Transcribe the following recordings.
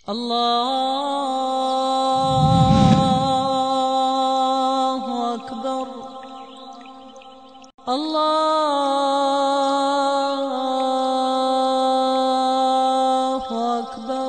الله أكبر الله أكبر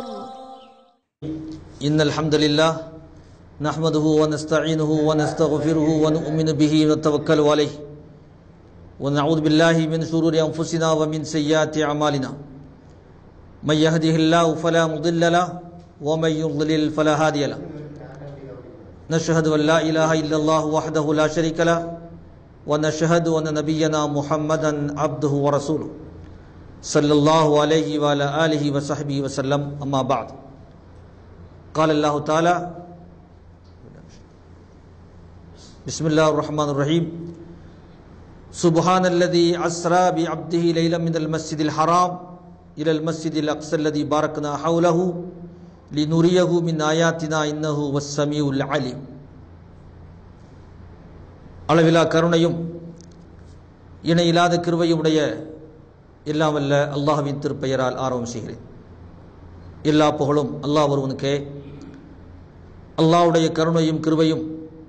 إن الحمد لله نحمده ونستعينه ونستغفره ونؤمن به ونتوكل عليه ونعوذ بالله من شرور أنفسنا ومن سيئات أعمالنا من يهده الله فلا مضل له ومن يضلل فلا هادي له نشهد أن لا إله إلا الله وحده لا شريك له ونشهد أن نبينا محمدا عبده ورسوله صلى الله عليه وعلى آله وصحبه وسلم أما بعد قال الله تعالى بسم الله الرحمن الرحيم سبحان الذي أسرى بعبده ليلا من المسجد الحرام إلى المسجد الأقصى الذي باركنا حوله لنريه من آياتنا إنه هو السميع العليم அளவிலா கருணையும் இணையில்லாத கிருபையும் உடைய எல்லாம் வல்ல அல்லாஹ்வின் திருப்பெயரால் ஆரம்பம் செய்கிறேன் எல்லா புகழும் அல்லாஹ் ஒருவனுக்கே அல்லாஹ்வுடைய கருணையும் கிருபையும்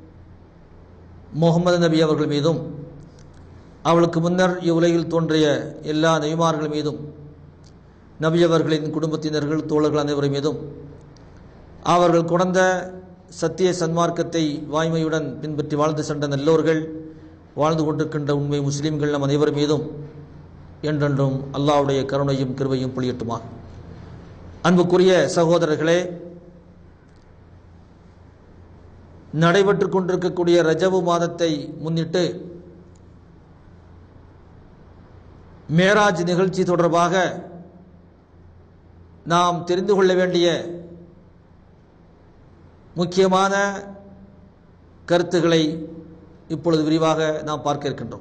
முகமது நபி அவர்கள் மீதும் அவளுக்கு முன்னர் இவ்வுலகில் தோன்றிய எல்லா நபிமார்கள் மீதும் நபி அவர்களின் குடும்பத்தினர்கள் தோழர்கள் அனைவரும் மீதும் அவர்கள் கொண்ட சத்திய சன்மார்க்கத்தை வாய்மையுடன் பின்பற்றி வாழ்ந்து சென்ற நல்லோர்கள் வாழ்ந்து கொண்டிருக்கின்ற உண்மை முஸ்லிம்கள் நம் அனைவர் மீதும் என்றென்றும் அல்லாஹ்வுடைய கருணையும் கிருபையும் பொழியட்டுமா அன்புக்குரிய சகோதரர்களே நடைபெற்று கொண்டிருக்கக்கூடிய ரஜபு மாதத்தை முன்னிட்டு மேராஜ் நிகழ்ச்சி தொடர்பாக நாம் தெரிந்து கொள்ள வேண்டிய முக்கியமான கருத்துக்களை இப்பொழுது விரிவாக நாம் பார்க்க இருக்கின்றோம்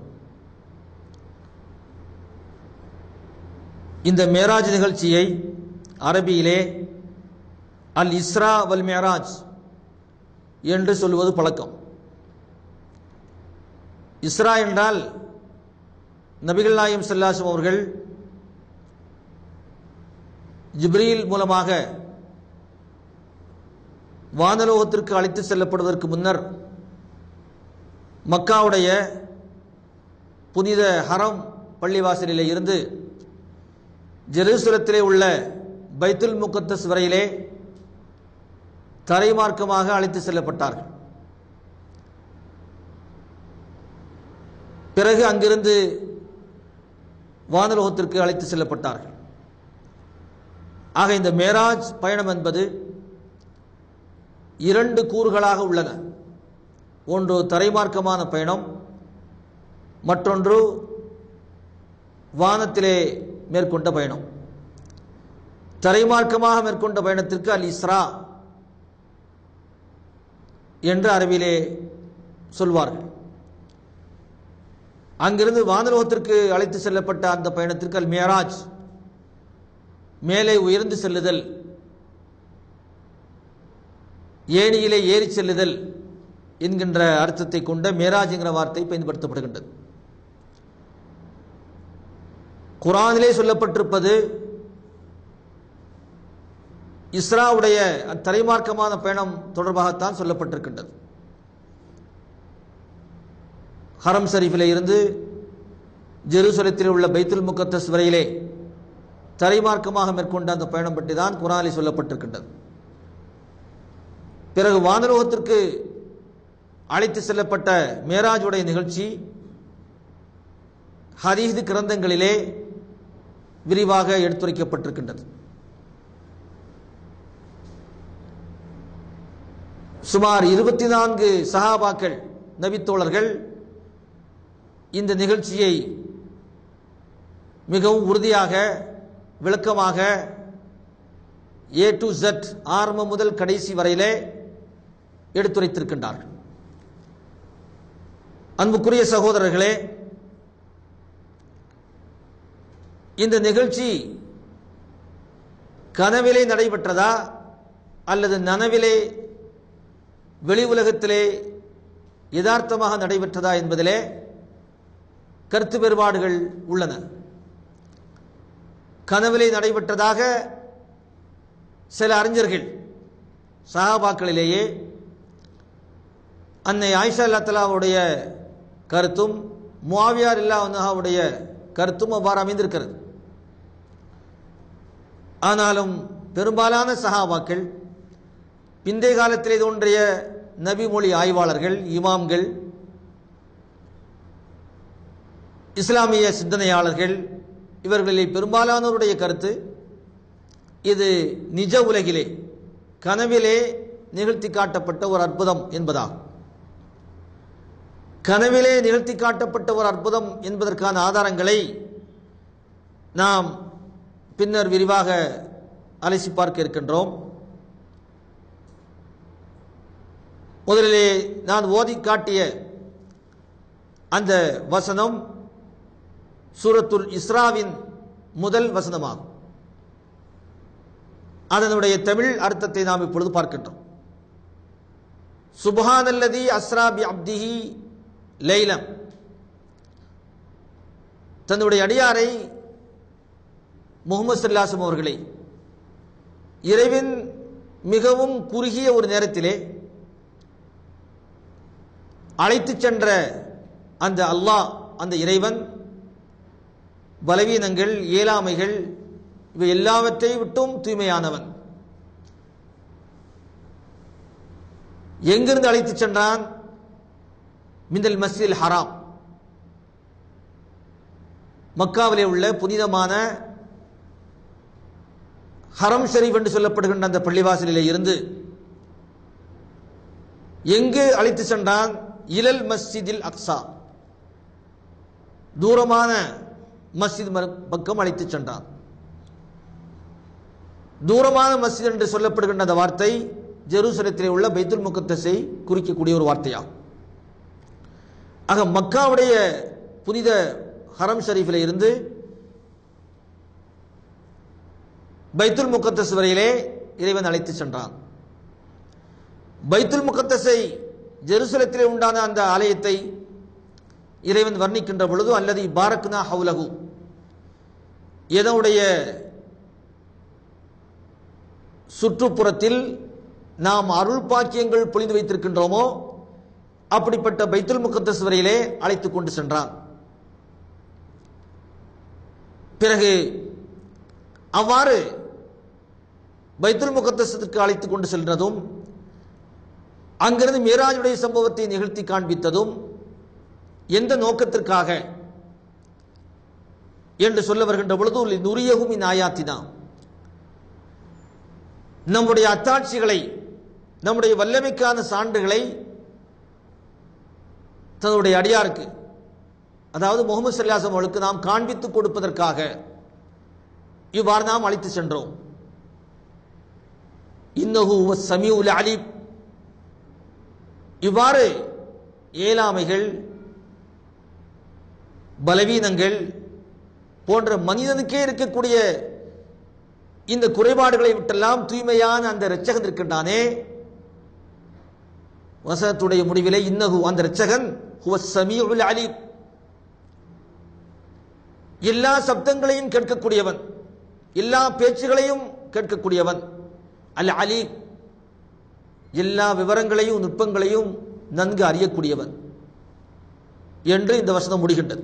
இந்த மேராஜ் நிகழ்ச்சியை அரபியிலே அல் இஸ்ரா வல் மேராஜ் என்று சொல்வது பழக்கம் இஸ்ரா என்றால் நபிகள் நாயம் செல்லாசம் அவர்கள் ஜிப்ரீல் மூலமாக வானலோகத்திற்கு அழைத்து செல்லப்படுவதற்கு முன்னர் மக்காவுடைய புனித ஹரம் பள்ளிவாசலிலே இருந்து ஜெருசலத்திலே உள்ள பைத்துல் முகத்தஸ் வரையிலே தரைமார்க்கமாக அழைத்து செல்லப்பட்டார்கள் பிறகு அங்கிருந்து வானலோகத்திற்கு அழைத்து செல்லப்பட்டார்கள் ஆக இந்த மேராஜ் பயணம் என்பது இரண்டு கூறுகளாக உள்ளன ஒன்று தரைமார்க்கமான பயணம் மற்றொன்று வானத்திலே மேற்கொண்ட பயணம் தரைமார்க்கமாக மேற்கொண்ட பயணத்திற்கு அல் இஸ்ரா என்று அரபிலே சொல்வார்கள் அங்கிருந்து வானலோகத்திற்கு அழைத்து செல்லப்பட்ட அந்த பயணத்திற்கு அல் மேராஜ் மேலே உயர்ந்து செல்லுதல் ஏணியிலே ஏறி செல்லுதல் என்கின்ற அர்த்தத்தை கொண்ட மேராஜ் என்கிற வார்த்தை பயன்படுத்தப்படுகின்றது குரானிலே சொல்லப்பட்டிருப்பது இஸ்ராவுடைய தரைமார்க்கமான பயணம் தொடர்பாகத்தான் சொல்லப்பட்டிருக்கின்றது ஹரம் ஷரீஃபில் இருந்து ஜெருசலத்தில் உள்ள பைத்துல் முகத்தஸ் வரையிலே தரைமார்க்கமாக மேற்கொண்ட அந்த பயணம் பற்றி தான் குரானில் சொல்லப்பட்டிருக்கின்றது பிறகு வானலோகத்திற்கு அழைத்து செல்லப்பட்ட மேராஜுடைய நிகழ்ச்சி ஹதீது கிரந்தங்களிலே விரிவாக எடுத்துரைக்கப்பட்டிருக்கின்றது சுமார் இருபத்தி நான்கு சஹாபாக்கள் நபித்தோழர்கள் இந்த நிகழ்ச்சியை மிகவும் உறுதியாக விளக்கமாக ஏ டு ஜட் ஆரம்பம் முதல் கடைசி வரையிலே எடுத்துரைத்திருக்கின்றார்கள் அன்புக்குரிய சகோதரர்களே இந்த நிகழ்ச்சி கனவிலே நடைபெற்றதா அல்லது நனவிலே வெளி உலகத்திலே யதார்த்தமாக நடைபெற்றதா என்பதிலே கருத்து வேறுபாடுகள் உள்ளன கனவிலே நடைபெற்றதாக சில அறிஞர்கள் சஹாபாக்களிலேயே அன்னை ஆயிஷா அல்லத்தலாவுடைய கருத்தும் முவாவியார் இல்லாவுடைய கருத்தும் அவ்வாறு அமைந்திருக்கிறது ஆனாலும் பெரும்பாலான சஹாபாக்கள் பிந்தைய காலத்திலே தோன்றிய நபிமொழி ஆய்வாளர்கள் இமாம்கள் இஸ்லாமிய சிந்தனையாளர்கள் இவர்களில் பெரும்பாலானோருடைய கருத்து இது நிஜ உலகிலே கனவிலே நிகழ்த்தி காட்டப்பட்ட ஒரு அற்புதம் என்பதாகும் கனவிலே நிகழ்த்தி காட்டப்பட்ட ஒரு அற்புதம் என்பதற்கான ஆதாரங்களை நாம் பின்னர் விரிவாக அலசி பார்க்க இருக்கின்றோம் முதலிலே நான் ஓதி காட்டிய அந்த வசனம் சூரத்துல் இஸ்ராவின் முதல் வசனமாகும் அதனுடைய தமிழ் அர்த்தத்தை நாம் இப்பொழுது பார்க்கின்றோம் சுபஹானல்லதி அஸ்ராபி அப்திஹி லைலம் தன்னுடைய அடியாரை முகமது சல்லாசம் அவர்களை இறைவன் மிகவும் குறுகிய ஒரு நேரத்திலே அழைத்து சென்ற அந்த அல்லாஹ் அந்த இறைவன் பலவீனங்கள் இயலாமைகள் இவை எல்லாவற்றை விட்டும் தூய்மையானவன் எங்கிருந்து அழைத்து சென்றான் மிந்தல் மஸ்ஜில் ஹராம் மக்காவிலே உள்ள புனிதமான ஹரம் ஷரீப் என்று சொல்லப்படுகின்ற அந்த பள்ளிவாசலிலே இருந்து எங்கு அழைத்து சென்றான் இலல் மஸ்ஜிதில் அக்ஸா தூரமான மஸ்ஜித் பக்கம் அழைத்து சென்றான் தூரமான மஸ்ஜித் என்று சொல்லப்படுகின்ற அந்த வார்த்தை ஜெருசலத்திலே உள்ள பைத்துல் முகத்தஸை குறிக்கக்கூடிய ஒரு வார்த்தையாகும் ஆக மக்காவுடைய புனித ஹரம் ஷரீஃபில் இருந்து பைத்துல் முகத்தஸ் வரையிலே இறைவன் அழைத்து சென்றான் பைத்துல் முகத்தஸை ஜெருசலத்திலே உண்டான அந்த ஆலயத்தை இறைவன் வர்ணிக்கின்ற பொழுது அல்லது பாரக்னா ஹவுலகு இதனுடைய சுற்றுப்புறத்தில் நாம் அருள் பாக்கியங்கள் பொழிந்து வைத்திருக்கின்றோமோ அப்படிப்பட்ட பைத்துல் முகத்தஸ் வரையிலே அழைத்துக் கொண்டு சென்றான் பிறகு அவ்வாறு பைத்துல் முகத்தஸத்துக்கு அழைத்துக் கொண்டு சென்றதும் அங்கிருந்து மீராஜுடைய சம்பவத்தை நிகழ்த்தி காண்பித்ததும் எந்த நோக்கத்திற்காக என்று சொல்ல வருகின்ற பொழுது நுரியகும் இன் ஆயாத்தினா நம்முடைய அத்தாட்சிகளை நம்முடைய வல்லமைக்கான சான்றுகளை தன்னுடைய அடியாருக்கு அதாவது முகமது சல்லாசம் அவளுக்கு நாம் காண்பித்துக் கொடுப்பதற்காக இவ்வாறு நாம் அழைத்து சென்றோம் இன்னஹு சமியுல் அலீப் இவ்வாறு ஏழாமைகள் பலவீனங்கள் போன்ற மனிதனுக்கே இருக்கக்கூடிய இந்த குறைபாடுகளை விட்டெல்லாம் தூய்மையான அந்த இரட்சகன் இருக்கின்றானே வசனத்துடைய முடிவிலே இன்னகு அந்த இரட்சகன் சமீஉல் அலீம் எல்லா சப்தங்களையும் கேட்கக்கூடியவன் எல்லா பேச்சுகளையும் கேட்கக்கூடியவன் அல் அலீம் எல்லா விவரங்களையும் நுட்பங்களையும் நன்கு அறியக்கூடியவன் என்று இந்த வசனம் முடிகின்றது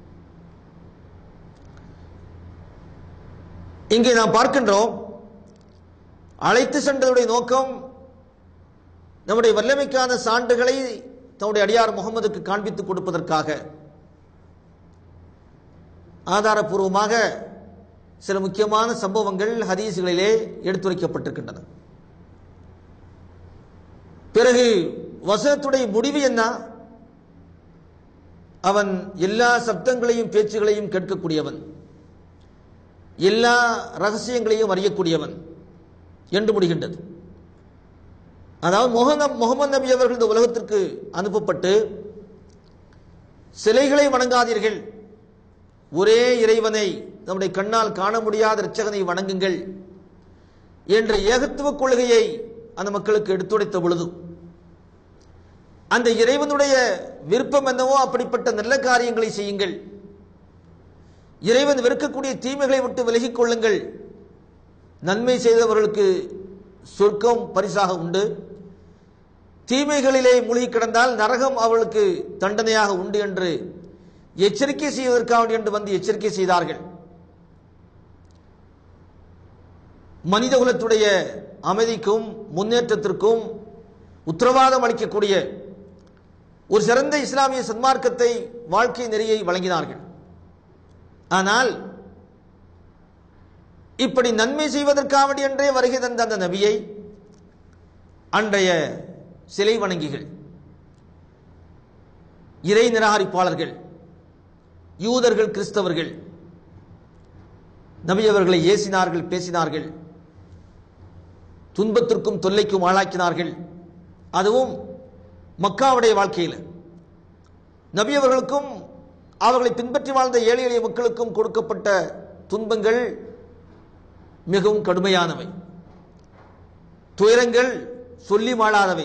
இங்கே நாம் பார்க்கின்றோம் அழைத்து சென்றதுடைய நோக்கம் நம்முடைய வல்லமைக்கான சான்றுகளை தன்னுடைய அடியார் முகமதுக்கு காண்பித்துக் கொடுப்பதற்காக ஆதாரபூர்வமாக சில முக்கியமான சம்பவங்கள் ஹதீஸ்களிலே எடுத்துரைக்கப்பட்டிருக்கின்றன பிறகு வசனத்துடைய முடிவு என்ன அவன் எல்லா சப்தங்களையும் பேச்சுகளையும் கேட்கக்கூடியவன் எல்லா ரகசியங்களையும் அறியக்கூடியவன் என்று முடிகின்றது அதாவது முகமது முகமது நபி அவர்கள் இந்த உலகத்திற்கு அனுப்பப்பட்டு சிலைகளை வணங்காதீர்கள் ஒரே இறைவனை நம்முடைய கண்ணால் காண முடியாத இரட்சகனை வணங்குங்கள் என்ற ஏகத்துவ கொள்கையை அந்த மக்களுக்கு எடுத்துரைத்த பொழுது அந்த இறைவனுடைய விருப்பம் என்னவோ அப்படிப்பட்ட நல்ல காரியங்களை செய்யுங்கள் இறைவன் வெறுக்கக்கூடிய தீமைகளை விட்டு விலகிக் கொள்ளுங்கள் நன்மை செய்தவர்களுக்கு சொர்க்கம் பரிசாக உண்டு தீமைகளிலே மூழ்கி கிடந்தால் நரகம் அவர்களுக்கு தண்டனையாக உண்டு என்று எச்சரிக்கை செய்வதற்காக என்று வந்து எச்சரிக்கை செய்தார்கள் மனிதகுலத்துடைய அமைதிக்கும் முன்னேற்றத்திற்கும் உத்தரவாதம் அளிக்கக்கூடிய ஒரு சிறந்த இஸ்லாமிய சன்மார்க்கத்தை வாழ்க்கை நெறியை வழங்கினார்கள் ஆனால் இப்படி நன்மை செய்வதற்காக என்றே வருகை தந்த அந்த நபியை அன்றைய சிலை வணங்கிகள் இறை நிராகரிப்பாளர்கள் யூதர்கள் கிறிஸ்தவர்கள் நபி அவர்களை ஏசினார்கள் பேசினார்கள் துன்பத்திற்கும் தொல்லைக்கும் ஆளாக்கினார்கள் அதுவும் மக்காவுடைய வாழ்க்கையில் நபி அவர்களுக்கும் அவர்களை பின்பற்றி வாழ்ந்த ஏழை எளிய மக்களுக்கும் கொடுக்கப்பட்ட துன்பங்கள் மிகவும் கடுமையானவை துயரங்கள் சொல்லி மாளாதவை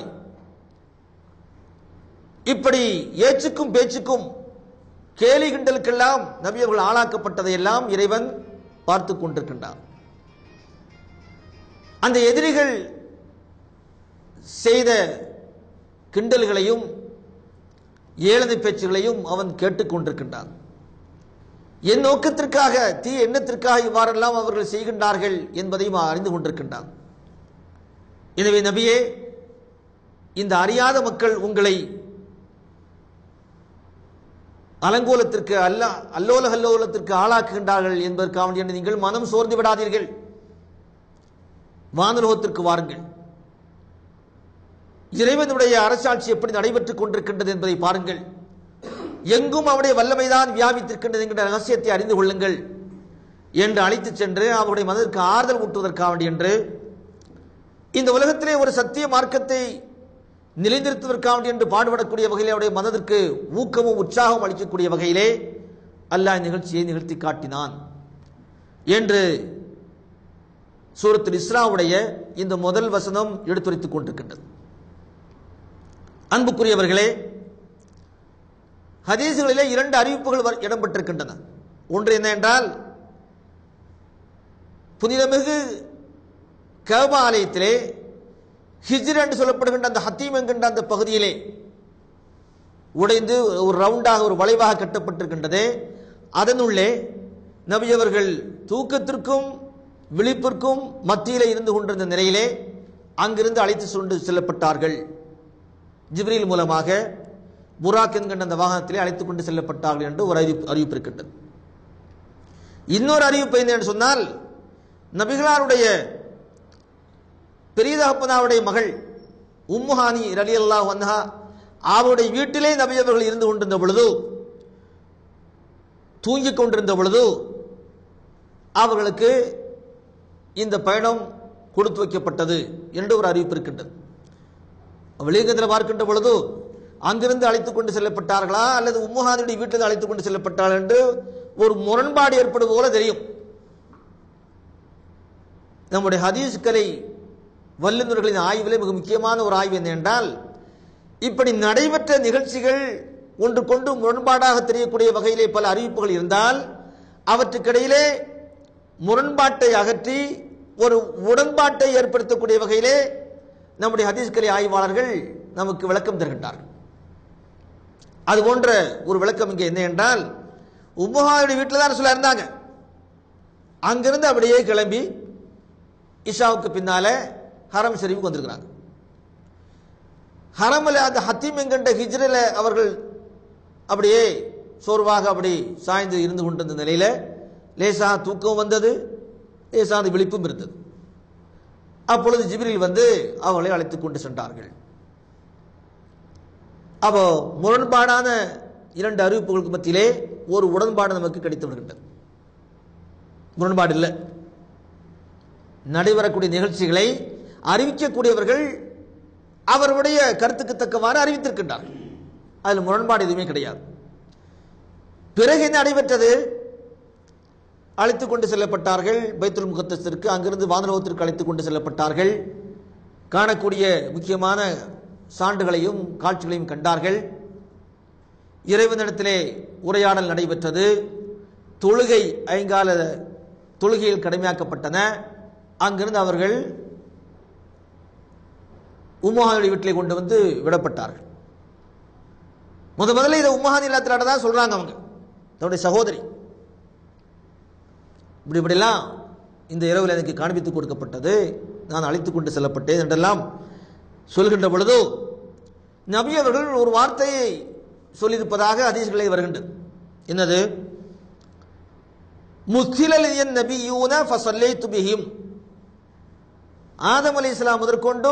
இப்படி ஏச்சுக்கும் பேச்சுக்கும் கேலி கிண்டலுக்கெல்லாம் நபி அவர்கள் ஆளாக்கப்பட்டதையெல்லாம் இறைவன் பார்த்து கொண்டிருக்கின்றார் அந்த எதிரிகள் செய்த கிண்டல்களையும் ஏளனை பேச்சுகளையும் அவன் கேட்டுக்கொண்டிருக்கின்றான் என் நோக்கத்திற்காக தீ எண்ணத்திற்காக இவ்வாறெல்லாம் அவர்கள் செய்கின்றார்கள் என்பதையும் அவன் அறிந்து கொண்டிருக்கின்றான் எனவே நபியே இந்த அறியாத மக்கள் உங்களை அலங்கோலத்திற்கு அல்ல அல்லோல கல்லோலத்திற்கு ஆளாக்குகின்றார்கள் என்பதற்காக வேண்டி நீங்கள் மனம் சோர்ந்து விடாதீர்கள் வானுலகத்திற்கு வாருங்கள் இறைவனுடைய அரசாட்சி எப்படி நடைபெற்றுக் கொண்டிருக்கின்றது என்பதை பாருங்கள் எங்கும் அவருடைய வல்லமைதான் வியாபித்திருக்கின்றது என்கிற ரகசியத்தை அறிந்து கொள்ளுங்கள் என்று அழைத்துச் சென்று அவருடைய மனதிற்கு ஆறுதல் ஊட்டுவதற்காக வேண்டி என்று இந்த உலகத்திலே ஒரு சத்திய மார்க்கத்தை நிலைநிறுத்துவதற்காக வேண்டி என்று பாடுபடக்கூடிய வகையிலே அவருடைய மனதிற்கு ஊக்கமும் உற்சாகமும் அளிக்கக்கூடிய வகையிலே அல்லாஹ் நிகழ்ச்சியை நிகழ்த்தி காட்டினான் என்று சூரத்துல் இஸ்ராவுடைய இந்த முதல் வசனம் எடுத்துரைத்துக் கொண்டிருக்கின்றது அன்புக்குரியவர்களே ஹதீசுகளிலே இரண்டு அறிவிப்புகள் வர- இடம்பெற்றிருக்கின்றன ஒன்று என்ன என்றால் புனிதமிகு கபா ஆலயத்திலே ஹிஜ்ர் என்று சொல்லப்படுகின்ற அந்த ஹத்தீம் என்கின்ற அந்த பகுதியிலே உடைந்து ஒரு ரவுண்டாக ஒரு வளைவாக கட்டப்பட்டிருக்கின்றது அதனுள்ளே நபி அவர்கள் தூக்கத்திற்கும் விழிப்பிற்கும் மத்தியிலே இருந்து கொண்டிருந்த நிலையிலே அங்கிருந்து அழைத்து கொண்டு செல்லப்பட்டார்கள் ஜிப்ரீல் மூலமாக புராக் என்கின்ற அந்த வாகனத்திலே அழைத்துக் கொண்டு செல்லப்பட்டார்கள் என்று ஒரு அறிவிப்பு அறிவிப்பு இருக்கின்றது இன்னொரு அறிவிப்பு என்ன என்று சொன்னால் நபிகளாருடைய பெரிய தகப்பனாருடைய மகள் உம்முஹானி ரலி அல்லாஹ் வந்தா அவருடைய வீட்டிலே நபி அவர்கள் இருந்து கொண்டிருந்த பொழுது தூங்கிக் கொண்டிருந்த பொழுது அவர்களுக்கு இந்த பயணம் கொடுத்து வைக்கப்பட்டது என்று ஒரு அறிவிப்பு இருக்கின்றது வெளியங்கத்தில் பார்க்கின்ற பொழுது அங்கிருந்து அழைத்துக் கொண்டு செல்லப்பட்டார்களா அல்லது உம்முஹானியுடைய வீட்டிலிருந்து அழைத்துக் கொண்டு செல்லப்பட்டார்கள் என்று ஒரு முரண்பாடு ஏற்படுவது போல தெரியும் நம்முடைய ஹதீஸ் கலை வல்லுநர்களின் ஆய்விலே மிக முக்கியமான ஒரு ஆய்வு என்ன என்றால் இப்படி நடைபெற்ற நிகழ்ச்சிகள் ஒன்று கொண்டு முரண்பாடாக தெரியக்கூடிய வகையிலே பல அறிவிப்புகள் இருந்தால் அவற்றுக்கிடையிலே முரண்பாட்டை அகற்றி ஒரு உடன்பாட்டை ஏற்படுத்தக்கூடிய வகையிலே நம்முடைய ஹதீஸ் கலை ஆய்வாளர்கள் நமக்கு விளக்கம் தருகின்றார்கள் அது போன்ற ஒரு விளக்கம் இங்கே என்ன என்றால் உம்மஹாவுடைய வீட்டில் தான் சொல்ல இருந்தாங்க அங்கிருந்து அப்படியே கிளம்பி இஷாவுக்கு பின்னால ஹரம் ஷெரீஃபுக்கு வந்திருக்கிறாங்க ஹரமில் அந்த ஹத்தீம் என்கின்ற ஹிஜ்ரில் அவர்கள் அப்படியே சோர்வாக அப்படி சாய்ந்து இருந்து கொண்டிருந்த நிலையில லேசாக தூக்கம் வந்தது லேசாக அந்த விழிப்பும் இருந்தது அப்பொழுது ஜிப்ரில் வந்து அவர்களை அழைத்துக் கொண்டு சென்றார்கள் அப்போ முரண்பாடான இரண்டு அறிவிப்புகளுக்கு மத்தியிலே ஒரு உடன்பாடு நமக்கு கிடைத்து விடுகின்றது முரண்பாடு இல்லை நடைபெறக்கூடிய நிகழ்ச்சிகளை அறிவிக்கக்கூடியவர்கள் அவருடைய கருத்துக்கு தக்கவாறு அறிவித்திருக்கின்றார்கள் அதில் முரண்பாடு எதுவுமே கிடையாது பிறகு என்ன நடைபெற்றது அழைத்துக் கொண்டு செல்லப்பட்டார்கள் பைத்துல் முகத்தத்திற்கு அங்கிருந்து வானலோகத்திற்கு அழைத்துக் கொண்டு செல்லப்பட்டார்கள் காணக்கூடிய முக்கியமான சான்றுகளையும் காட்சிகளையும் கண்டார்கள் இறைவனிடத்திலே உரையாடல் நடைபெற்றது தொழுகை ஐங்கால தொழுகையில் கடமையாக்கப்பட்டன அங்கிருந்து அவர்கள் உம்மஹானுடைய வீட்டிலே கொண்டு வந்து விடப்பட்டார்கள் முத முதல்ல இதை உம்மஹான் இல்லாத்திராட தான் சொல்றாங்க அவங்க தன்னுடைய சகோதரி இப்படி இப்படிலாம் இந்த இரவில் எனக்கு காண்பித்து கொடுக்கப்பட்டது நான் அழைத்து கொண்டு செல்லப்பட்டேன் என்றெல்லாம் சொல்கின்ற பொழுது நபி அவர்கள் ஒரு வார்த்தையை சொல்லியிருப்பதாக அதிசயங்களை வருகின்றது என்னது முஸ்திலியன் நபியூன ஃபசல்லைத்து பிஹிம் ஆதம் அலி இஸ்லாம் முதற்கொண்டு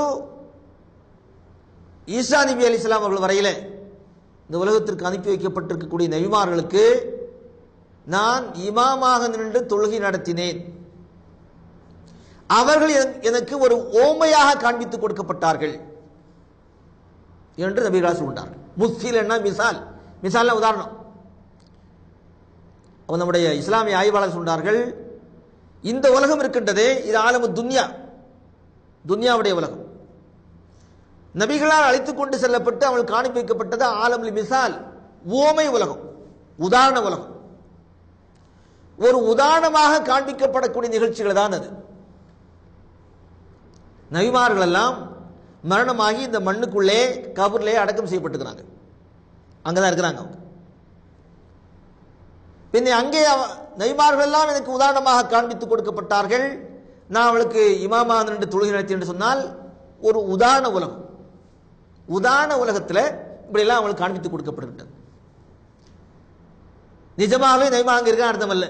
ஈசா நபி அலி இஸ்லாம் அவர்கள் வரையில இந்த உலகத்திற்கு அனுப்பி வைக்கப்பட்டிருக்கக்கூடிய நபிமார்களுக்கு நான் இமாமாக நின்று தொழுகை நடத்தினேன் அவர்கள் எனக்கு- எனக்கு ஒரு ஓமையாக காண்பித்துக் கொடுக்கப்பட்டார்கள் என்று நபிகளார் சொல்கிறார்கள் முஸ்தில் என்ன மிசால் மிசால்னா உதாரணம் அப்ப நம்முடைய இஸ்லாமிய ஆய்வாளர் சொன்னார்கள் இந்த உலகம் இருக்கின்றதே இது ஆலமு துன்யா துன்யாவுடைய உலகம் நபிகளால் அழைத்துக் கொண்டு செல்லப்பட்டு அவள் காணிப்பு வைக்கப்பட்டது ஆலமுல் மிசால் ஓமை உலகம் உதாரண உலகம் ஒரு உதாரணமாக காண்பிக்கப்படக்கூடிய நிகழ்ச்சிகள் தான் அது நபிமார்கள் எல்லாம் மரணமாகி இந்த மண்ணுக்குள்ளே கபர்லே அடக்கம் செய்யப்பட்டுக்கிறாங்க அங்கதான் இருக்கிறாங்க அவங்க பின்ன அங்கே அவ- நபிமார்கள் எல்லாம் எனக்கு உதாரணமாக காண்பித்துக் கொடுக்கப்பட்டார்கள் நான் அவளுக்கு இமாமா நின்று தொழுகை நடத்தி என்று சொன்னால் ஒரு உதாரண உலகம் உதாரண உலகத்தில் இப்படியெல்லாம் அவங்களுக்கு காண்பித்துக் கொடுக்கப்படுகின்றது நிஜமாகவே நபிமா அங்கே இருக்க அர்த்தம் அல்ல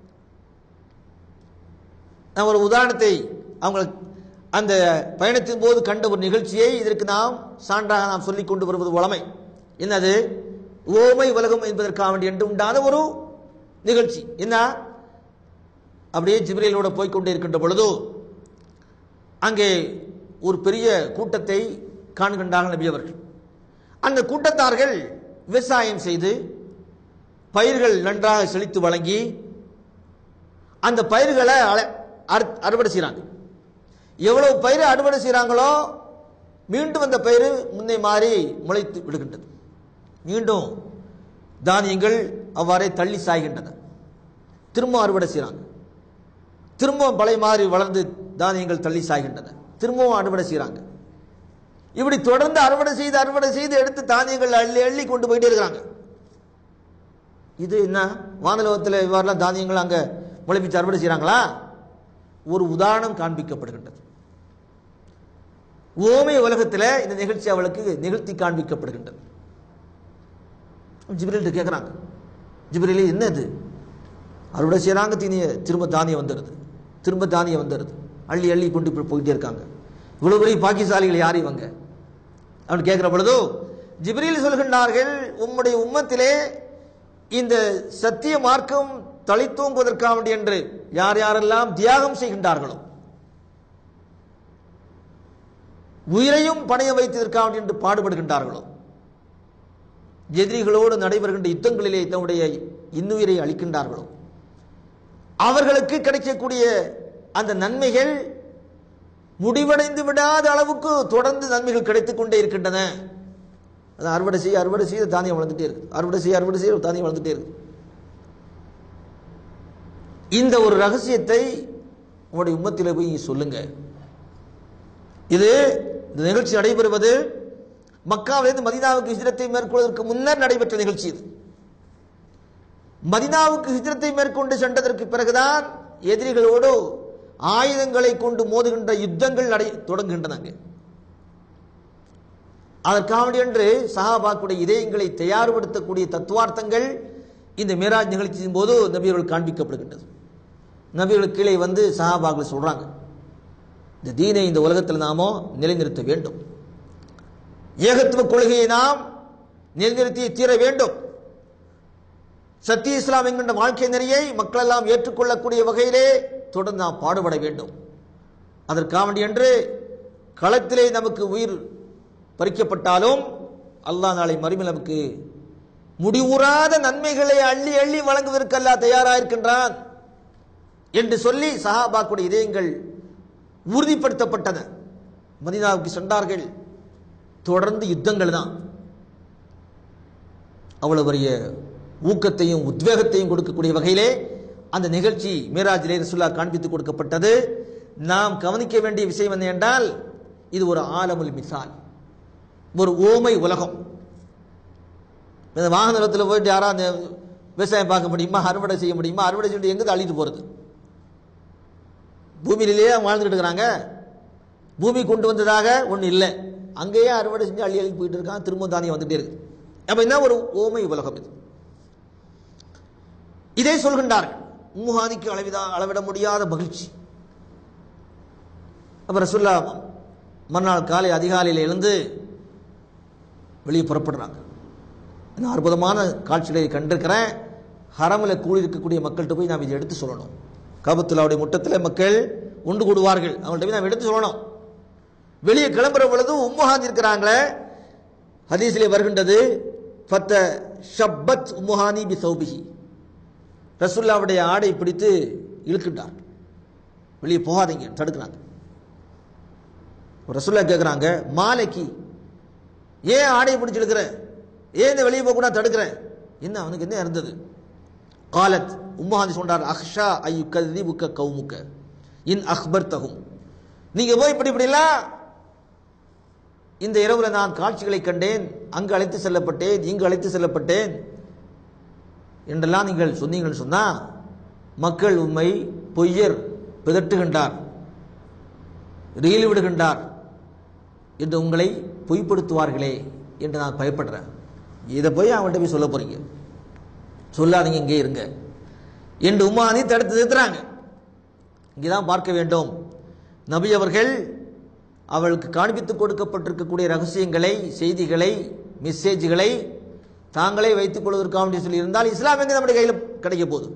நான் ஒரு உதாரணத்தை அவங்களுக்கு அந்த பயணத்தின் போது கண்ட ஒரு நிகழ்ச்சியை இதற்கு நாம் சான்றாக நாம் சொல்லிக் கொண்டு வருவது உளமை என்னது ஓமை உலகம் என்பதற்காக வேண்டி என்று உண்டான ஒரு நிகழ்ச்சி என்ன அப்படியே ஜிப்ரேலோட போய்க்கொண்டே இருக்கின்ற பொழுது அங்கே ஒரு பெரிய கூட்டத்தை காண்கின்றார்கள் நபி அவர்கள் அந்த கூட்டத்தார்கள் விவசாயம் செய்து பயிர்கள் நன்றாக செழித்து வழங்கி அந்த பயிர்களை அல- அறு- அறுவடை செய்கிறாங்க எவ்வளவு பயிர் அறுவடை செய்கிறாங்களோ மீண்டும் அந்த பயிர் முன்னே மாறி முளைத்து விடுகின்றது மீண்டும் தானியங்கள் அவ்வாறே தள்ளி சாய்கின்றன திரும்ப அறுவடை செய்கிறாங்க திரும்பவும் பழைய மாதிரி வளர்ந்து தானியங்கள் தள்ளி சாய்கின்றன திரும்பவும் அறுவடை செய்கிறாங்க இப்படி தொடர்ந்து அறுவடை செய்து அறுவடை செய்து எடுத்து தானியங்கள் அள்ளி அள்ளி கொண்டு போயிட்டே இருக்கிறாங்க இது என்ன வானலோகத்தில் இவ்வாறுலாம் தானியங்கள் அங்கே முளைப்பிச்சு அறுவடை செய்கிறாங்களா ஒரு உதாரணம் காண்பிக்கப்படுகின்றது ஓமை உலகத்தில் இந்த நிகழ்ச்சி அவளுக்கு நிகழ்த்தி காண்பிக்கப்படுகின்றது ஜிப்ரீல் கேட்குறாங்க ஜிப்ரீல் என்ன இது அறுவடை செய்கிறாங்க தீனிய திரும்ப தானியம் வந்துடுது திரும்ப தானியம் வந்துடுது அள்ளி அள்ளி கொண்டு போய் போயிட்டே இருக்காங்க இவ்வளவு பெரிய பாக்கியசாலிகள் யார் இவங்க அவன் கேட்கிற பொழுதோ ஜிப்ரீல் சொல்கின்றார்கள் உம்முடைய உம்மத்திலே இந்த சத்திய மார்க்கம் தளித்தோங்குவதற்காக வேண்டி என்று யார் யாரெல்லாம் தியாகம் செய்கின்றார்களோ உயிரையும் பணைய வைத்ததற்காக வேண்டி என்று பாடுபடுகின்றார்களோ எதிரிகளோடு நடைபெறுகின்ற யுத்தங்களிலே தன்னுடைய இன்னுயிரை அளிக்கின்றார்களோ அவர்களுக்கு கிடைக்கக்கூடிய அந்த நன்மைகள் முடிவடைந்து விடாத அளவுக்கு தொடர்ந்து நன்மைகள் கிடைத்துக் கொண்டே இருக்கின்றன அது அறுவடை செய்ய அறுவடை செய்ய தானியம் வளர்ந்துட்டே இருக்கு அறுவடை செய்ய அறுவடை செய்ய தானியம் வளர்ந்துட்டே இருக்கு இந்த ஒரு ரகசியத்தை உங்களுடைய உம்மத்தில போய் நீங்க சொல்லுங்க இது இந்த நிகழ்ச்சி நடைபெறுவது மக்காவிலிருந்து மதினாவுக்கு ஹிஜ்ரத்தை மேற்கொள்வதற்கு முன்னர் நடைபெற்ற நிகழ்ச்சி இது மதினாவுக்கு ஹிஜ்ரத்தை மேற்கொண்டு சென்றதற்கு பிறகுதான் எதிரிகளோடு ஆயுதங்களை கொண்டு மோதுகின்ற யுத்தங்கள் நடை தொடங்குகின்றன அங்கே அதற்காக என்று சஹாபாக்குடைய இதயங்களை தயார்படுத்தக்கூடிய தத்துவார்த்தங்கள் இந்த மேராஜ் நிகழ்ச்சியின் போது நபியர்கள் காண்பிக்கப்படுகின்றது நபிகள் கீழே வந்து சஹாபாக்கள் சொல்றாங்க இந்த தீனை இந்த உலகத்தில் நாமோ நிலைநிறுத்த வேண்டும் ஏகத்துவ கொள்கையை நாம் நிலைநிறுத்தி தீர வேண்டும் சத்திய இஸ்லாம் என்கின்ற வாழ்க்கை நெறியை மக்கள் எல்லாம் ஏற்றுக்கொள்ளக்கூடிய வகையிலே தொடர்ந்து நாம் பாடுபட வேண்டும் அதற்காக வேண்டி என்று களத்திலே நமக்கு உயிர் பறிக்கப்பட்டாலும் அல்லாஹ் நாளை மறுமையில் நமக்கு முடிவுறாத நன்மைகளை அள்ளி அள்ளி வழங்குவதற்கு அல்லாஹ் தயாராயிருக்கின்றான் என்று சொல்லி சஹாபாக்குடைய இதயங்கள் உறுதிப்படுத்தப்பட்டன மதினாவுக்கு சென்றார்கள் தொடர்ந்து யுத்தங்கள் தான் அவ்வளவு பெரிய ஊக்கத்தையும் உத்வேகத்தையும் கொடுக்கக்கூடிய வகையிலே அந்த நிகழ்ச்சி மீராஜிலே ரசுல்லா காண்பித்து கொடுக்கப்பட்டது நாம் கவனிக்க வேண்டிய விஷயம் என்ன என்றால் இது ஒரு ஆலமுல் மிசால் ஒரு ஓமை உலகம் இந்த வாகன நிலத்தில் போயிட்டு யாரா அந்த விவசாயம் பார்க்க முடியுமா அறுவடை செய்ய முடியுமா அறுவடை செய்ய எங்கே அள்ளிட்டு போகிறது பூமியிலேயே அவங்க வாழ்ந்துட்டு இருக்கிறாங்க பூமி கொண்டு வந்ததாக ஒன்றும் இல்லை அங்கேயே அறுவடை செஞ்சு அள்ளி அள்ளி போயிட்டு இருக்கான் திரும்ப தானியம் வந்துட்டே இருக்கு அப்போ என்ன ஒரு ஓமை உலகம் இது இதை சொல்கின்றார்கள் உம்முஹானிக்கு அளவிதா அளவிட முடியாத மகிழ்ச்சி அப்ப ரசுல்லா மறுநாள் காலை அதிகாலையில் எழுந்து வெளியே புறப்படுறாங்க நான் அற்புதமான காட்சிகளை கண்டிருக்கிறேன் ஹரமில் கூடி இருக்கக்கூடிய மக்கள்கிட்ட போய் நாம் இதை எடுத்து சொல்லணும் காபத்துல்லாவுடைய முட்டத்தில் மக்கள் உண்டு கூடுவார்கள் அவங்கள்ட்ட போய் நாம் எடுத்து சொல்லணும் வெளியே கிளம்புற பொழுது உம்முஹான் இருக்கிறாங்களே ஹதீஸிலே வருகின்றது ஃபத்த ஷப்பத் உம்முஹானி பி சௌபிஹி ரசுல்லாவுடைய ஆடை பிடித்து இழுக்கின்றார் வெளியே போகாதீங்க தடுக்கிறாங்க ரசுல்லா கேட்குறாங்க மாலைக்கு ஏன் ஆடையை பிடிச்சி இழுக்கிற ஏன் இந்த வெளியே போகக்கூடாது தடுக்கிற என்ன அவனுக்கு என்ன இருந்தது காலத் உம்மாதி சொன்னார் அஹ்ஷா ஐயு கதி புக்க கவுமுக்க இன் அக்பர் தகும் நீங்க போய் இப்படி இப்படிலாம் இந்த இரவுல நான் காட்சிகளை கண்டேன் அங்கு அழைத்து செல்லப்பட்டேன் இங்கு அழைத்து செல்லப்பட்டேன் என்றெல்லாம் நீங்கள் சொன்னீங்கன்னு சொன்னா மக்கள் உண்மை பொய்யர் பிதட்டுகின்றார் ரீல் விடுகின்றார் என்று உங்களை பொய்ப்படுத்துவார்களே என்று நான் பயப்படுறேன் இதை போய் அவன்கிட்ட போய் சொல்ல போறீங்க சொல்லாதீங்க இங்கே இருங்க என்று உமானி தடுத்து நிறுத்துறாங்க இங்கேதான் பார்க்க வேண்டும் நபி அவர்கள் அவளுக்கு காண்பித்துக் கொடுக்கப்பட்டிருக்கக்கூடிய ரகசியங்களை செய்திகளை மெசேஜ்களை தாங்களே வைத்துக் கொள்வதற்காக சொல்லி இருந்தால் இஸ்லாம் எங்க நம்முடைய கையில் கிடைக்க போகுது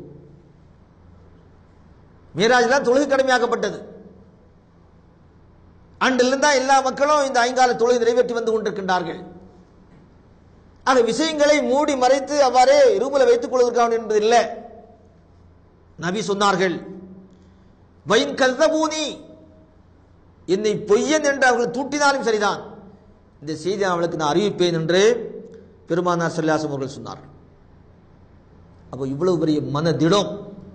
மீராஜ்லாம் தொழுகை கடமையாக்கப்பட்டது அன்றிலிருந்தா எல்லா மக்களும் இந்த ஐங்கால தொழுகை நிறைவேற்றி வந்து கொண்டிருக்கின்றார்கள் ஆக விஷயங்களை மூடி மறைத்து அவ்வாறே ரூபல வைத்துக் கொள்வதற்காக என்பது இல்லை நபி சொன்னார்கள் வைன் கல்தபூனி என்னை பொய்யன் என்று அவர்கள் தூட்டினாலும் சரிதான் இந்த செய்தி அவளுக்கு நான் அறிவிப்பேன் என்று பெருமானார் சல்லாசம் அவர்கள் சொன்னார் அப்போ இவ்வளவு பெரிய மன திடம்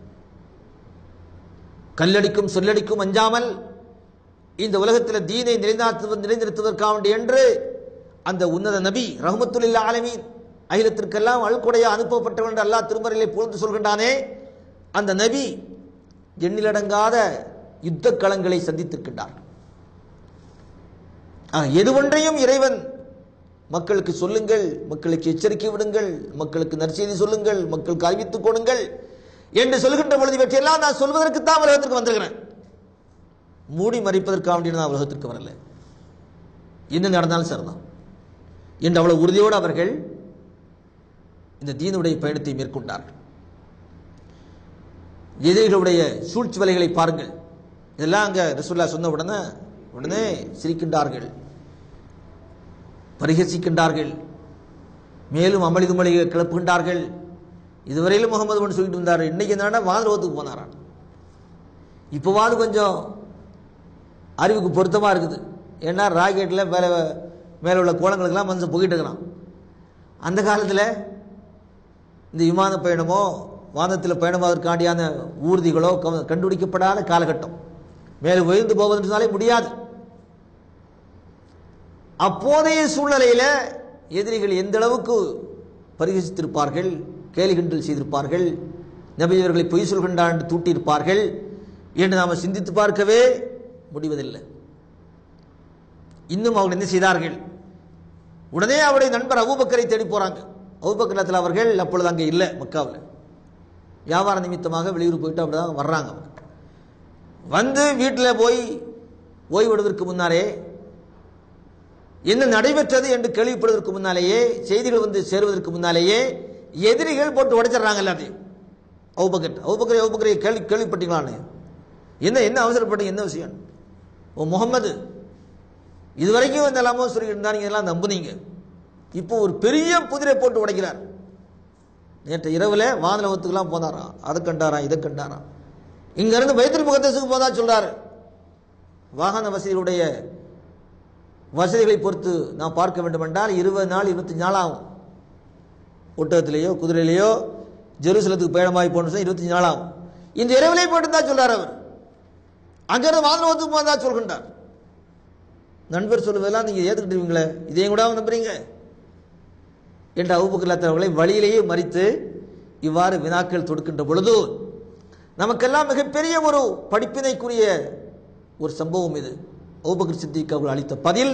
கல்லடிக்கும் சொல்லடிக்கும் அஞ்சாமல் இந்த உலகத்தில் தீனை நிலைநாட்டு நிலைநிறுத்துவதற்காக என்று அந்த உன்னத நபி ரஹமத்துல்லா ஆலமீன் அகிலத்திற்கெல்லாம் அழுக்குடைய அனுப்பப்பட்டவன் என்று அல்லாஹ் திருமறையிலே புகழ்ந்து சொல்கின்றானே அந்த நபி எண்ணிலடங்காத யுத்த களங்களை சந்தித்திருக்கின்றார் ஆக, எது ஒன்றையும் இறைவன் மக்களுக்கு சொல்லுங்கள் மக்களுக்கு எச்சரிக்கை விடுங்கள் மக்களுக்கு நற்செய்தி சொல்லுங்கள் மக்களுக்கு அறிவித்துக் கொடுங்கள் என்று சொல்கின்ற பொழுது இவற்றையெல்லாம் நான் சொல்வதற்கு தான் உலகத்திற்கு வந்திருக்கிறேன் மூடி மறைப்பதற்காக வேண்டி நான் உலகத்திற்கு வரல என்ன நடந்தாலும் சரிதான் என்று அவ்வளவு உறுதியோடு அவர்கள் இந்த தீனுடைய பயணத்தை மேற்கொண்டார்கள் எதிரிகளுடைய சூழ்ச்சி வலைகளை பாருங்கள் இதெல்லாம் அங்க ரசூல்லா சொன்ன உடனே உடனே சிரிக்கின்றார்கள் பரிகசிக்கின்றார்கள் மேலும் அமளி துமளியை கிளப்புகின்றார்கள் இதுவரையிலும் முகமது ஒன்று சொல்லிட்டு இருந்தார் இன்னைக்கு என்னன்னா வானலோகத்துக்கு போனாரான் இப்போவாது கொஞ்சம் அறிவுக்கு பொருத்தமாக இருக்குது ஏன்னா ராக்கெட்டில் மேலே மேலே உள்ள கோலங்களுக்கெல்லாம் மனுஷன் போயிட்டு இருக்கிறான் அந்த காலத்தில் இந்த விமான பயணமோ வானத்தில் பயணமாவதற்காண்டியான ஊர்திகளோ க- கண்டுபிடிக்கப்படாத காலகட்டம் மேலே உயர்ந்து போவதுன்னு சொன்னாலே முடியாது அப்போதைய சூழ்நிலையில் எதிரிகள் எந்த அளவுக்கு பரிகசித்திருப்பார்கள் கேலி கிண்டல் செய்திருப்பார்கள் நபி அவர்களை பொய் சொல்கின்றார் என்று தூட்டியிருப்பார்கள் என்று நாம் சிந்தித்து பார்க்கவே முடிவதில்லை இன்னும் அவர்கள் என்ன செய்தார்கள் உடனே அவருடைய நண்பர் அபூபக்கரை தேடி போறாங்க அபூபக்கரத்தில் அவர்கள் அப்பொழுது அங்கே இல்லை மக்காவில் வியாபார நிமித்தமாக வெளியூர் போயிட்டு அப்படிதான் வர்றாங்க அவங்க. வந்து வீட்டில் போய் ஓய்வெடுவதற்கு முன்னாலே என்ன நடைபெற்றது என்று கேள்விப்படுவதற்கு முன்னாலேயே செய்திகள் வந்து சேருவதற்கு முன்னாலேயே எதிரிகள் போட்டு உடைச்சிடுறாங்க எல்லாத்தையும் அவுபக்கர் அவுபக்கரை அவுபக்கரை கேள்வி கேள்விப்பட்டீங்களான்னு என்ன என்ன அவசரப்பட்டீங்க என்ன விஷயம் ஓ முகமது இதுவரைக்கும் இந்த எல்லாமோ சொல்லிட்டு இருந்தா நீங்க எல்லாம் நம்புனீங்க இப்போ ஒரு பெரிய புதிரை போட்டு உடைக்கிறார் நேற்று இரவுல வானலவத்துக்கெல்லாம் போனாராம் அதை கண்டாராம் இதை கண்டாராம் இங்க இருந்து வைத்திரி முகத்தசுக்கு போதா சொல்றாரு வாகன வசதிகளுடைய வசதிகளை பொறுத்து நாம் பார்க்க வேண்டும் என்றால் இருபது நாள் இருபத்தஞ்சு நாள் ஆகும் ஒட்டகத்திலேயோ குதிரையிலேயோ ஜெருசலத்துக்கு பயணமாகி போகணும் இருபத்தஞ்சு நாள் ஆகும் இந்த இரவிலே போட்டு தான் சொல்றார் அவர் அங்கிருந்து வானல் வந்து போதா சொல்கின்றார் நண்பர் சொல்லுவதெல்லாம் நீங்க ஏத்துக்கிட்டுவீங்களே இதையும் கூட நம்புறீங்க என்ற அவுபக்கல்லாத்த அவர்களை வழியிலேயே மறித்து இவ்வாறு வினாக்கள் தொடுக்கின்ற பொழுது நமக்கெல்லாம் மிகப்பெரிய ஒரு படிப்பினைக்குரிய ஒரு சம்பவம் இது அவுபக்கர் சித்திக் அவர்கள் அளித்த பதில்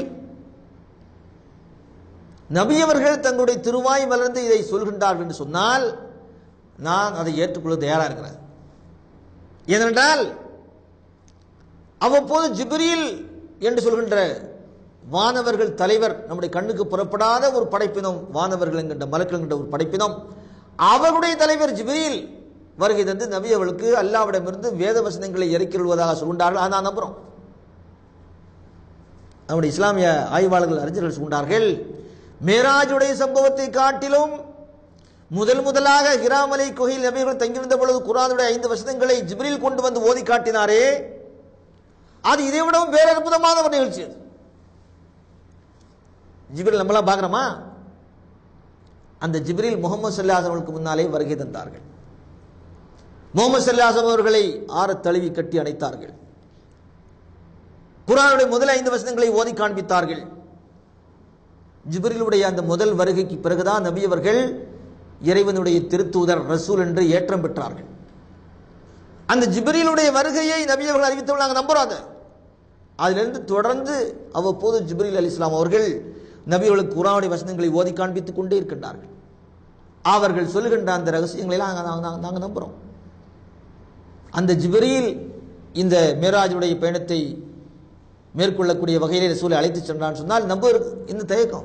நபியவர்கள் தங்களுடைய திருவாய் மலர்ந்து இதை சொல்கின்றார்கள் என்று சொன்னால் நான் அதை ஏற்றுக்கொள்ள தயாரா இருக்கிறேன் ஏனென்றால் அவ்வப்போது ஜிப்ரீல் என்று சொல்கின்ற வானவர்கள் தலைவர் நம்முடைய கண்ணுக்கு புறப்படாத ஒரு படைப்பினம் வானவர்கள் என்கின்ற மலக்கள் என்கின்ற ஒரு படைப்பினம் அவருடைய தலைவர் ஜிப்ரீல் வருகை தந்து நபி அவர்களுக்கு அல்லாவிடமிருந்து வேத வசனங்களை இறக்கிடுவதாக சொல்கின்றார்கள் அதை நான் நம்புறோம் நம்முடைய இஸ்லாமிய ஆய்வாளர்கள் அறிஞர்கள் சொல்கின்றார்கள் மேராஜுடைய சம்பவத்தை காட்டிலும் முதல் முதலாக ஹிராமலை குகையில் நபிகள் தங்கியிருந்த பொழுது குரானுடைய ஐந்து வசனங்களை ஜிப்ரில் கொண்டு வந்து ஓதி காட்டினாரே அது இதை விடவும் வேற அற்புதமான ஒரு நிகழ்ச்சி அது ஜிப்ரில் நம்மளாம் பார்க்குறோமா அந்த ஜிப்ரில் முகமது சல்லாஸ் அவர்களுக்கு முன்னாலே வருகை தந்தார்கள் முகமது சல்லாசம் அவர்களை ஆற தழுவி கட்டி அணைத்தார்கள் குரானுடைய முதல் ஐந்து வசனங்களை ஓதி காண்பித்தார்கள் ஜிப்ரிலுடைய அந்த முதல் வருகைக்கு பிறகுதான் நபி அவர்கள் இறைவனுடைய திருத்தூதர் ரசூல் என்று ஏற்றம் பெற்றார்கள் அந்த ஜிப்ரீலுடைய வருகையை நபி அவர்கள் அறிவித்தவர்கள் நாங்கள் நம்புறோம் அதை அதிலிருந்து தொடர்ந்து அவ்வப்போது ஜிப்ரீல் அலி இஸ்லாம் அவர்கள் நபி அவர்களுக்கு குரானுடைய வசனங்களை ஓதி காண்பித்துக் கொண்டே இருக்கின்றார்கள் அவர்கள் சொல்லுகின்ற அந்த ரகசியங்களை எல்லாம் நாங்கள் நாங்கள் நம்புறோம் அந்த ஜிப்ரீல் இந்த மேராஜுடைய பயணத்தை மேற்கொள்ளக்கூடிய வகையிலே ரசூலை அழைத்து சென்றான்னு சொன்னால் நம்ப இந்த தயக்கம்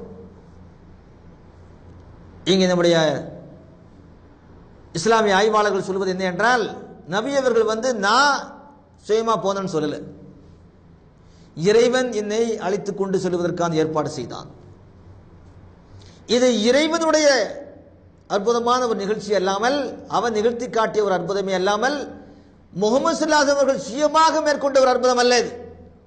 இங்கே நம்முடைய இஸ்லாமிய ஆய்வாளர்கள் சொல்வது என்ன என்றால் நபி அவர்கள் வந்து நான் சுயமா போனேன்னு சொல்லல இறைவன் என்னை அழைத்துக் கொண்டு செல்வதற்கான ஏற்பாடு செய்தான் இது இறைவனுடைய அற்புதமான ஒரு நிகழ்ச்சி அல்லாமல் அவன் நிகழ்த்தி காட்டிய ஒரு அற்புதமே அல்லாமல் முகமது சல்லாஸ் அவர்கள் சுயமாக மேற்கொண்ட ஒரு அற்புதம் அல்ல இது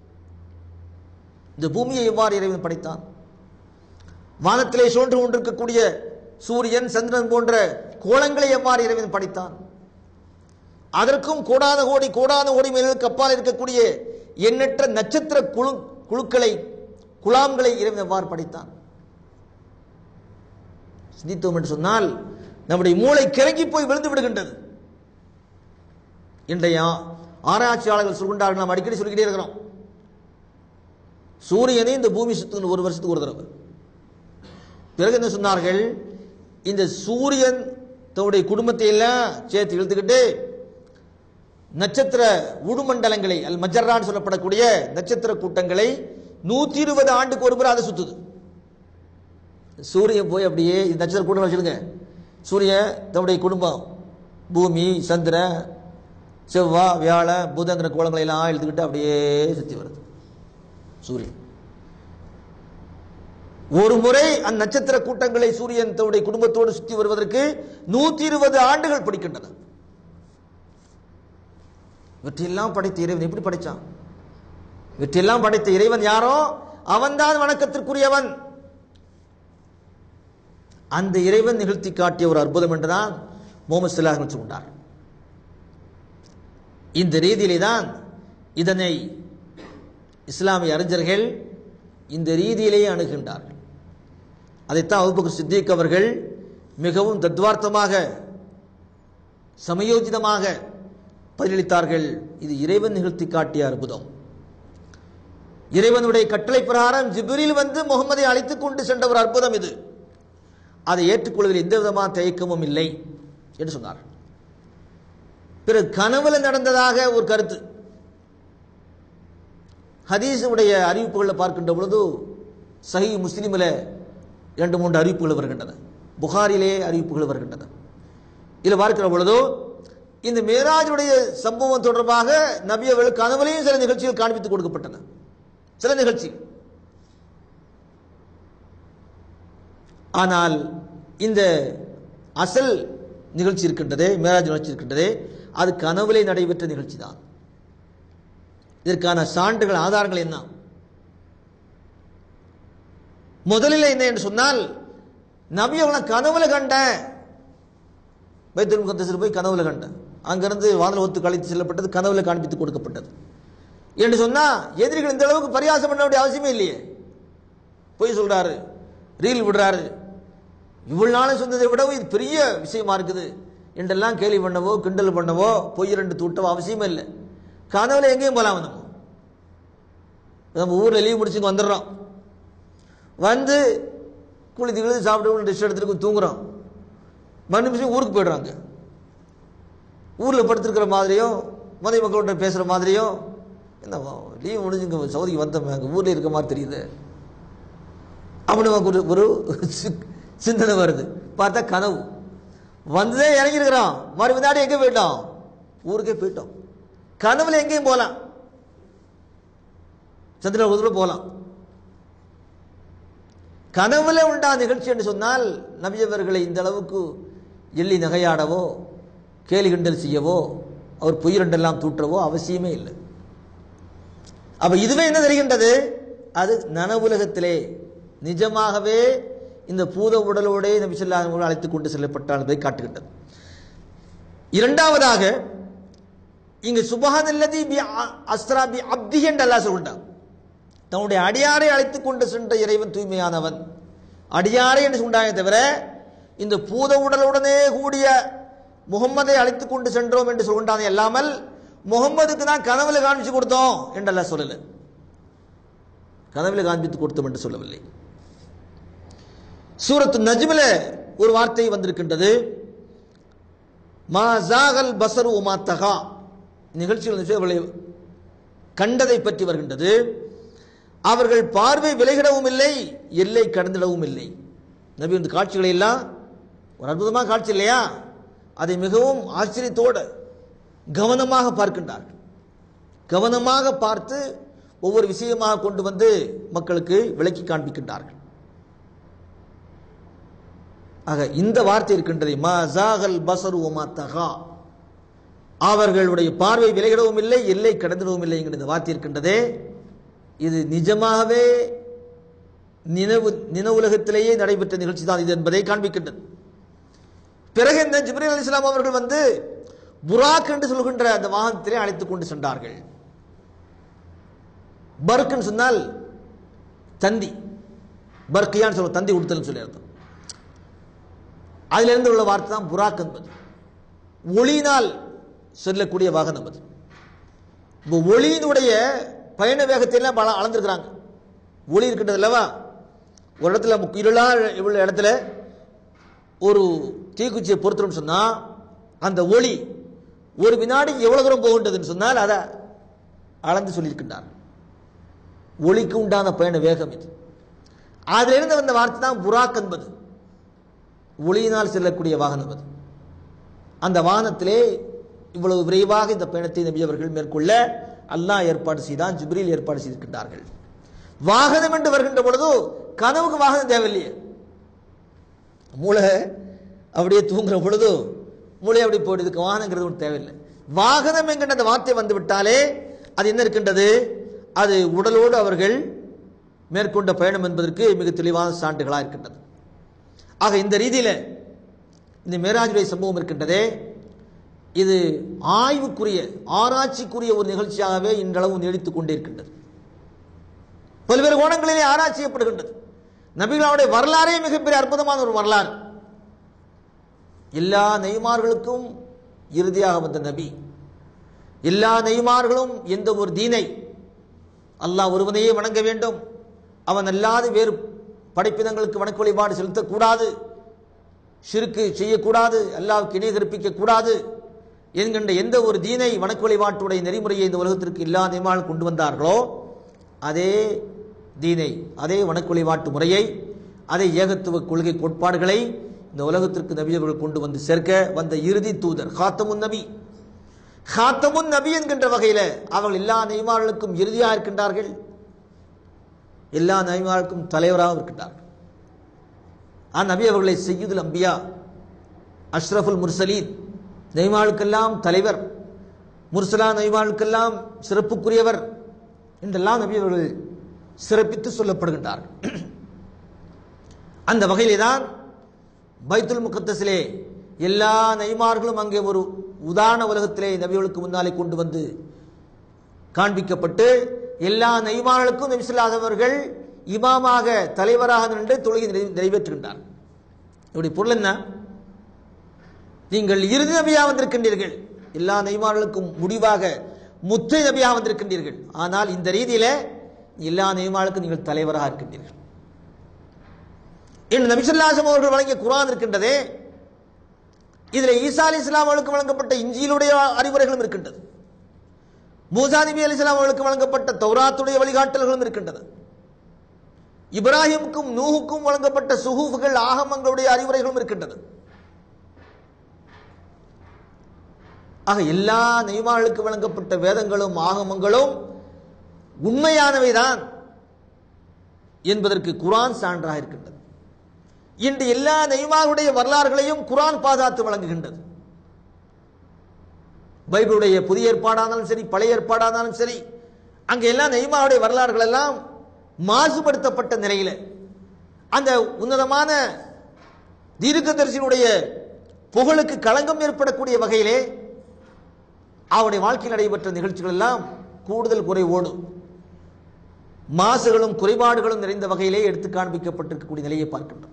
இந்த பூமியை எவ்வாறு இறைவன் படைத்தான் வானத்திலே சோன்று கொண்டிருக்கக்கூடிய சூரியன் சந்திரன் போன்ற கோலங்களை எவ்வாறு இறைவன் படைத்தான் அதற்கும் கோடான கோடி கோடான கோடி மைல்களுக்கு அப்பால் இருக்கக்கூடிய எண்ணற்ற நட்சத்திர குழு குழுக்களை குழாம்களை இறைவன் எவ்வாறு படைத்தான் சிந்தித்தோம் என்று சொன்னால் நம்முடைய மூளை கிறங்கி போய் விழுந்து விடுகின்றது இன்றைய ஆராய்ச்சியாளர்கள் சொல்கின்றார்கள் நாம் அடிக்கடி சொல்லிக்கிட்டே இருக்கிறோம் சூரியனை இந்த பூமி சுத்து ஒரு வருஷத்துக்கு ஒரு தடவை பிறகு என்ன சொன்னார்கள் இந்த சூரியன் தன்னுடைய குடும்பத்தை எல்லாம் சேர்த்து இழுத்துக்கிட்டு நட்சத்திர உடுமண்டலங்களை அல் மஜர்ரான்னு சொல்லப்படக்கூடிய நட்சத்திர கூட்டங்களை நூத்தி இருபது ஆண்டுக்கு ஒரு முறை அதை சுத்துது சூரியன் போய் அப்படியே இந்த நட்சத்திர கூட்டம் வச்சுடுங்க சூரியன் தன்னுடைய குடும்பம் பூமி சந்திரன் செவ்வாய் வியாழன் புதங்கிற கோலங்களை எல்லாம் இழுத்துக்கிட்டு அப்படியே சுத்தி வருது சூரியன் ஒரு முறை அந்த நட்சத்திர கூட்டங்களை சூரியன் தன்னுடைய குடும்பத்தோடு சுற்றி வருவதற்கு நூத்தி இருபது ஆண்டுகள் பிடிக்கின்றன இவற்றையெல்லாம் படைத்த இறைவன் எப்படி படைச்சான் இவற்றையெல்லாம் படைத்த இறைவன் யாரோ அவன்தான் வணக்கத்திற்குரியவன் அந்த இறைவன் நிகழ்த்தி காட்டிய ஒரு அற்புதம் என்றுதான் முகமது சல்லாஹ் சொன்னார் இந்த ரீதியிலே தான் இதனை இஸ்லாமிய அறிஞர்கள் இந்த ரீதியிலேயே அணுகின்றார்கள் அதைத்தான் அபுபக்கர் சித்திக் அவர்கள் மிகவும் தத்வார்த்தமாக சமயோஜிதமாக பதிலளித்தார்கள் இது இறைவன் நிகழ்த்தி காட்டிய அற்புதம் இறைவனுடைய கட்டளை பிரகாரம் ஜிப்ரில் வந்து முகமதை அழைத்துக் கொண்டு சென்ற ஒரு அற்புதம் இது அதை ஏற்றுக்கொள்வதில் எந்த விதமான தயக்கமும் இல்லை என்று சொன்னார் பிறகு கனவுல நடந்ததாக ஒரு கருத்து ஹதீஸுடைய அறிவிப்புகளை பார்க்கின்ற பொழுது சஹி முஸ்லீமில் இரண்டு மூன்று அறிவிப்புகள் வருகின்றன புகாரிலே அறிவிப்புகள் வருகின்றன இதில் பார்க்கிற பொழுது இந்த மேராஜுடைய சம்பவம் தொடர்பாக நபி அவர்கள் கனவுலையும் சில நிகழ்ச்சிகள் காண்பித்துக் கொடுக்கப்பட்டன சில நிகழ்ச்சி ஆனால் இந்த அசல் நிகழ்ச்சி இருக்கின்றதே மேராஜ் நிகழ்ச்சி இருக்கின்றதே அது கனவுலே நடைபெற்ற நிகழ்ச்சி தான் இதற்கான சான்றுகள் ஆதாரங்கள் என்ன முதலில் என்ன என்று சொன்னால் நபி அவனை கனவுல கண்டேன் பைத்தல் முகத்தசில் போய் கனவுல கண்டேன் அங்கிருந்து வானல் ஒத்து கழித்து செல்லப்பட்டது கனவுல காண்பித்து கொடுக்கப்பட்டது என்று சொன்னா எதிரிகள் இந்த அளவுக்கு பரியாசம் பண்ண வேண்டிய அவசியமே இல்லையே பொய் சொல்றாரு ரீல் விடுறாரு இவ்வளவு நாளும் சொன்னதை விடவும் இது பெரிய விஷயமா இருக்குது என்றெல்லாம் கேலி பண்ணவோ கிண்டல் பண்ணவோ பொய் ரெண்டு தூட்டவோ அவசியமே இல்லை கனவுல எங்கேயும் போலாம் நம்ம நம்ம ஊர்ல லீவ் முடிச்சு இங்க வந்துடுறோம் வந்து குளித்து கிழித்து சாப்பிட்டு டிஷ் எடுத்துட்டு தூங்குறோம் மறு நிமிஷம் ஊருக்கு போயிடுறாங்க ஊரில் படுத்திருக்கிற மாதிரியும் மதிய மக்கள்கிட்ட பேசுகிற மாதிரியும் என்ன லீவ் முடிஞ்சு இங்கே சவுதிக்கு வந்தோம் அங்கே ஊரில் இருக்க மாதிரி தெரியுது அப்படி நமக்கு ஒரு ஒரு சி- சிந்தனை வருது பார்த்தா கனவு வந்ததே இறங்கியிருக்கிறோம் மறு வினாடி எங்கே போயிட்டோம் ஊருக்கே போயிட்டோம் கனவுல எங்கேயும் போகலாம் சந்திரபுரத்தில் போகலாம் கனவுல உண்டா நிகழ்ச்சி என்று சொன்னால் நபியவர்களை இந்த அளவுக்கு எள்ளி நகையாடவோ கேலி கிண்டல் செய்யவோ அவர் பொய்ரண்டெல்லாம் தூற்றவோ அவசியமே இல்லை அப்ப இதுவே என்ன தெரிகின்றது அது நனவுலகத்திலே நிஜமாகவே இந்த பூத உடலோடே நபி ஸல்லல்லாஹு அலைஹி வஸல்லம் அழைத்துக் கொண்டு செல்லப்பட்டார் என்பதை காட்டுகின்றது இரண்டாவதாக இங்கு சுபஹானல்லதி பி அ- அஸ்ரா பி அப்திஹி என்று அல்லாஹ் சொல்கின்றான் தன்னுடைய அடியாரை அழைத்துக் கொண்டு சென்ற இறைவன் தூய்மையானவன் அடியாரை என்று சொன்னானே தவிர இந்த பூத உடலுடனே கூடிய முகம்மதை அழைத்துக் கொண்டு சென்றோம் என்று சொல்கின்றானே அல்லாமல் முகம்மதுக்கு தான் கனவுல காண்பிச்சு கொடுத்தோம் என்று அல்லாஹ் சொல்லல கனவுல காண்பித்து கொடுத்தோம் என்று சொல்லவில்லை சூரத்து நஜ்மில ஒரு வார்த்தை வந்திருக்கின்றது மா ஜாகல் பசரு உமா தகா நிகழ்ச்சியில் இருந்துச்சு, அவர்களை கண்டதை பற்றி வருகின்றது அவர்கள் பார்வை விலகிடவும் இல்லை எல்லை கடந்திடவும் இல்லை நபி இந்த காட்சிகளை எல்லாம் ஒரு அற்புதமான காட்சி இல்லையா அதை மிகவும் ஆச்சரியத்தோடு கவனமாக பார்க்கின்றார்கள் கவனமாக பார்த்து ஒவ்வொரு விஷயமாக கொண்டு வந்து மக்களுக்கு விளக்கி காண்பிக்கின்றார்கள் ஆக இந்த வார்த்தை இருக்கின்றது மா ஜாகல் பசரு ஒமா தகா அவர்களுடைய பார்வை விலகிடவும் இல்லை எல்லை கடந்திடவும் இல்லை என்கிற இந்த வார்த்தை இருக்கின்றதே இது நிஜமாகவே நினைவு நினைவுலகத்திலேயே நடைபெற்ற நிகழ்ச்சி தான் இது என்பதை காண்பிக்கின்றது பிறகு இந்த ஜிப்ரீல் அலி இஸ்லாம் அவர்கள் வந்து புராக் என்று சொல்கின்ற அந்த வாகனத்திலே அழைத்துக் கொண்டு சென்றார்கள் பர்க்குன்னு சொன்னால் தந்தி பர்கியான்னு சொல்ல தந்தி கொடுத்தல்னு சொல்லி அர்த்தம் அதிலிருந்து உள்ள வார்த்தை தான் புராக் என்பது ஒளியினால் செல்லக்கூடிய வாகனம் அது இப்போ ஒளியினுடைய பயண வேகத்தை எல்லாம் பல அளந்திருக்கிறாங்க ஒளி இருக்கின்றது அல்லவா ஒரு இடத்துல முக்கு- இருளா உள்ள இடத்துல ஒரு தீக்குச்சியை பொறுத்தோம்னு சொன்னா அந்த ஒளி ஒரு வினாடி எவ்வளவு தூரம் போகின்றதுன்னு சொன்னால் அதை அளந்து சொல்லியிருக்கின்றார் ஒளிக்கு உண்டான பயண வேகம் இது அதிலிருந்து வந்த வார்த்தை தான் புராக் என்பது ஒளியினால் செல்லக்கூடிய வாகனம் அது அந்த வாகனத்திலே இவ்வளவு விரைவாக இந்த பயணத்தை நபி அவர்கள் மேற்கொள்ள அல்லாஹ் ஏற்பாடு செய்தான் ஜிப்ரீல் ஏற்பாடு செய்திருக்கின்றார்கள் வாகனம் என்று வருகின்ற பொழுது கனவுக்கு வாகனம் தேவையில்லையே மூளை அப்படியே தூங்குற பொழுது மூளை அப்படி போயிடுதுக்கு வாகனங்கிறது ஒன்று தேவையில்லை வாகனம் என்கின்ற அந்த வார்த்தை வந்து விட்டாலே அது என்ன இருக்கின்றது அது உடலோடு அவர்கள் மேற்கொண்ட பயணம் என்பதற்கு மிக தெளிவான சான்றுகளாக இருக்கின்றது ஆக இந்த ரீதியில் இந்த மேராஜுடைய சம்பவம் இருக்கின்றதே இது ஆய்வுக்குரிய ஆராய்ச்சிக்குரிய ஒரு நிகழ்ச்சியாகவே இன்றளவு நீடித்துக் கொண்டே இருக்கின்றது பல்வேறு கோணங்களிலே ஆராய்ச்சி செய்யப்படுகின்றது நபிகளுடைய வரலாறே மிகப்பெரிய அற்புதமான ஒரு வரலாறு எல்லா நெய்மார்களுக்கும் இறுதியாக வந்த நபி எல்லா நெய்மார்களும் எந்த ஒரு தீனை அல்லாஹ் ஒருவனையே வணங்க வேண்டும் அவன் அல்லாது வேறு படைப்பினங்களுக்கு வணக்க வழிபாடு செலுத்தக்கூடாது ஷிருக்கு செய்யக்கூடாது அல்லாவுக்கு இணை கற்பிக்க கூடாது என்கின்ற எந்த ஒரு தீனை வணக்க வழிபாட்டுடைய நெறிமுறையை இந்த உலகத்திற்கு எல்லா நியமால் கொண்டு வந்தார்களோ அதே தீனை அதே வணக்க வழிபாட்டு முறையை அதே ஏகத்துவ கொள்கை கோட்பாடுகளை இந்த உலகத்திற்கு நபியவர்கள் கொண்டு வந்து சேர்க்க வந்த இறுதி தூதர் ஹாத்தமுன் நபி ஹாத்தமுன் நபி என்கின்ற வகையில் அவர்கள் எல்லா நெய்மார்களுக்கும் இறுதியாக இருக்கின்றார்கள் எல்லா நபிமாருக்கும் தலைவராக இருக்கின்றார்கள் ஆ நபி அவர்களை செய்யுதுல் அம்பியா அஷ்ரஃபுல் முர்சலீன் நெய்மாளுக்கெல்லாம் தலைவர் முர்சலா நெய்மாளுக்கெல்லாம் சிறப்புக்குரியவர் என்றெல்லாம் நபி அவர்கள் சிறப்பித்து சொல்லப்படுகின்றார்கள் அந்த வகையிலே தான் பைத்துல் முகத்தஸிலே எல்லா நெய்மார்களும் அங்கே ஒரு உதாரண உலகத்திலே நபிகளுக்கு முன்னாலே கொண்டு வந்து காண்பிக்கப்பட்டு எல்லா நெய்மார்களுக்கும் நபிசுல்லாதவர்கள் இமாமாக தலைவராக நின்று தொழுகை நிறை- நிறைவேற்றுகின்றார் இப்படி பொருள் என்ன நீங்கள் இறுதி நபியாக வந்திருக்கின்றீர்கள் எல்லா நெய்மார்களுக்கும் முடிவாக முத்தை நபியாக வந்திருக்கின்றீர்கள் ஆனால் இந்த ரீதியில எல்லா நெய்மார்களுக்கும் நீங்கள் தலைவராக இருக்கின்றீர்கள் இன்று நபிசல்லாசம் அவர்கள் வழங்கிய குரான் இருக்கின்றதே இதில் ஈசா அலி இஸ்லாம் அவர்களுக்கு வழங்கப்பட்ட இஞ்சியிலுடைய அறிவுரைகளும் இருக்கின்றது மூசா நபி அலி இஸ்லாம் அவர்களுக்கு வழங்கப்பட்ட தௌராத்துடைய வழிகாட்டல்களும் இருக்கின்றது இப்ராஹிமுக்கும் நூஹுக்கும் வழங்கப்பட்ட சுஹூஃபுகள் ஆகமங்களுடைய அறிவுரைகளும் இருக்கின்றது ஆக எல்லா நெய்மாளுக்கு வழங்கப்பட்ட வேதங்களும் ஆகமங்களும் உண்மையானவைதான் என்பதற்கு குரான் சான்றாக இருக்கின்றது இன்று எல்லா நெய்மாருடைய வரலாறுகளையும் குரான் பாதுகாத்து வழங்குகின்றது பைபிளுடைய புதிய ஏற்பாடானாலும் சரி பழைய ஏற்பாடானாலும் சரி அங்க எல்லாம் நெய்மாவுடைய வரலாறுகள் எல்லாம் மாசுபடுத்தப்பட்ட நிலையில அந்த உன்னதமான தீர்க்கதரிசியினுடைய புகழுக்கு களங்கம் ஏற்படக்கூடிய வகையிலே அவருடைய வாழ்க்கையில் நடைபெற்ற நிகழ்ச்சிகள் எல்லாம் கூடுதல் குறைவோடு மாசுகளும் குறைபாடுகளும் நிறைந்த வகையிலே எடுத்து காண்பிக்கப்பட்டிருக்கக்கூடிய நிலையை பார்க்கின்றோம்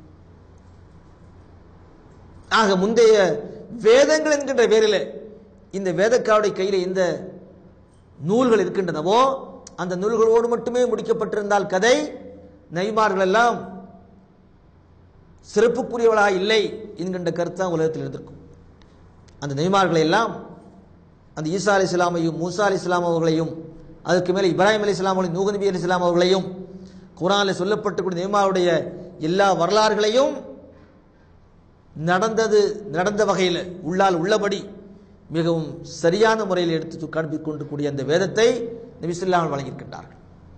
ஆக முந்தைய வேதங்கள் என்கின்ற பேரில் இந்த வேதக்காவுடைய கையில் எந்த நூல்கள் இருக்கின்றனவோ அந்த நூல்களோடு மட்டுமே முடிக்கப்பட்டிருந்தால் கதை நைமார்கள் எல்லாம் சிறப்புக்குரியவளாக இல்லை என்கின்ற கருத்து தான் உலகத்தில் இருந்திருக்கும் அந்த நெய்மார்களை எல்லாம் அந்த ஈசா அலி இஸ்லாமையும் மூசா அலி இஸ்லாம் அவர்களையும் அதுக்கு மேலே இப்ராஹிம் அலி இஸ்லாம் அவர்களையும் நூக நபி அலி இஸ்லாம் அவர்களையும் குரானில் சொல்லப்பட்டுக்கூடிய நெய்மாருடைய எல்லா வரலாறுகளையும் நடந்தது நடந்த வகையில் உள்ளால் உள்ளபடி மிகவும் சரியான முறையில் எடுத்து காண்பிக் கொண்டிருக்கூடிய அந்த வேதத்தை நபிசுல்லாமல் வழங்கியிருக்கின்றார்கள்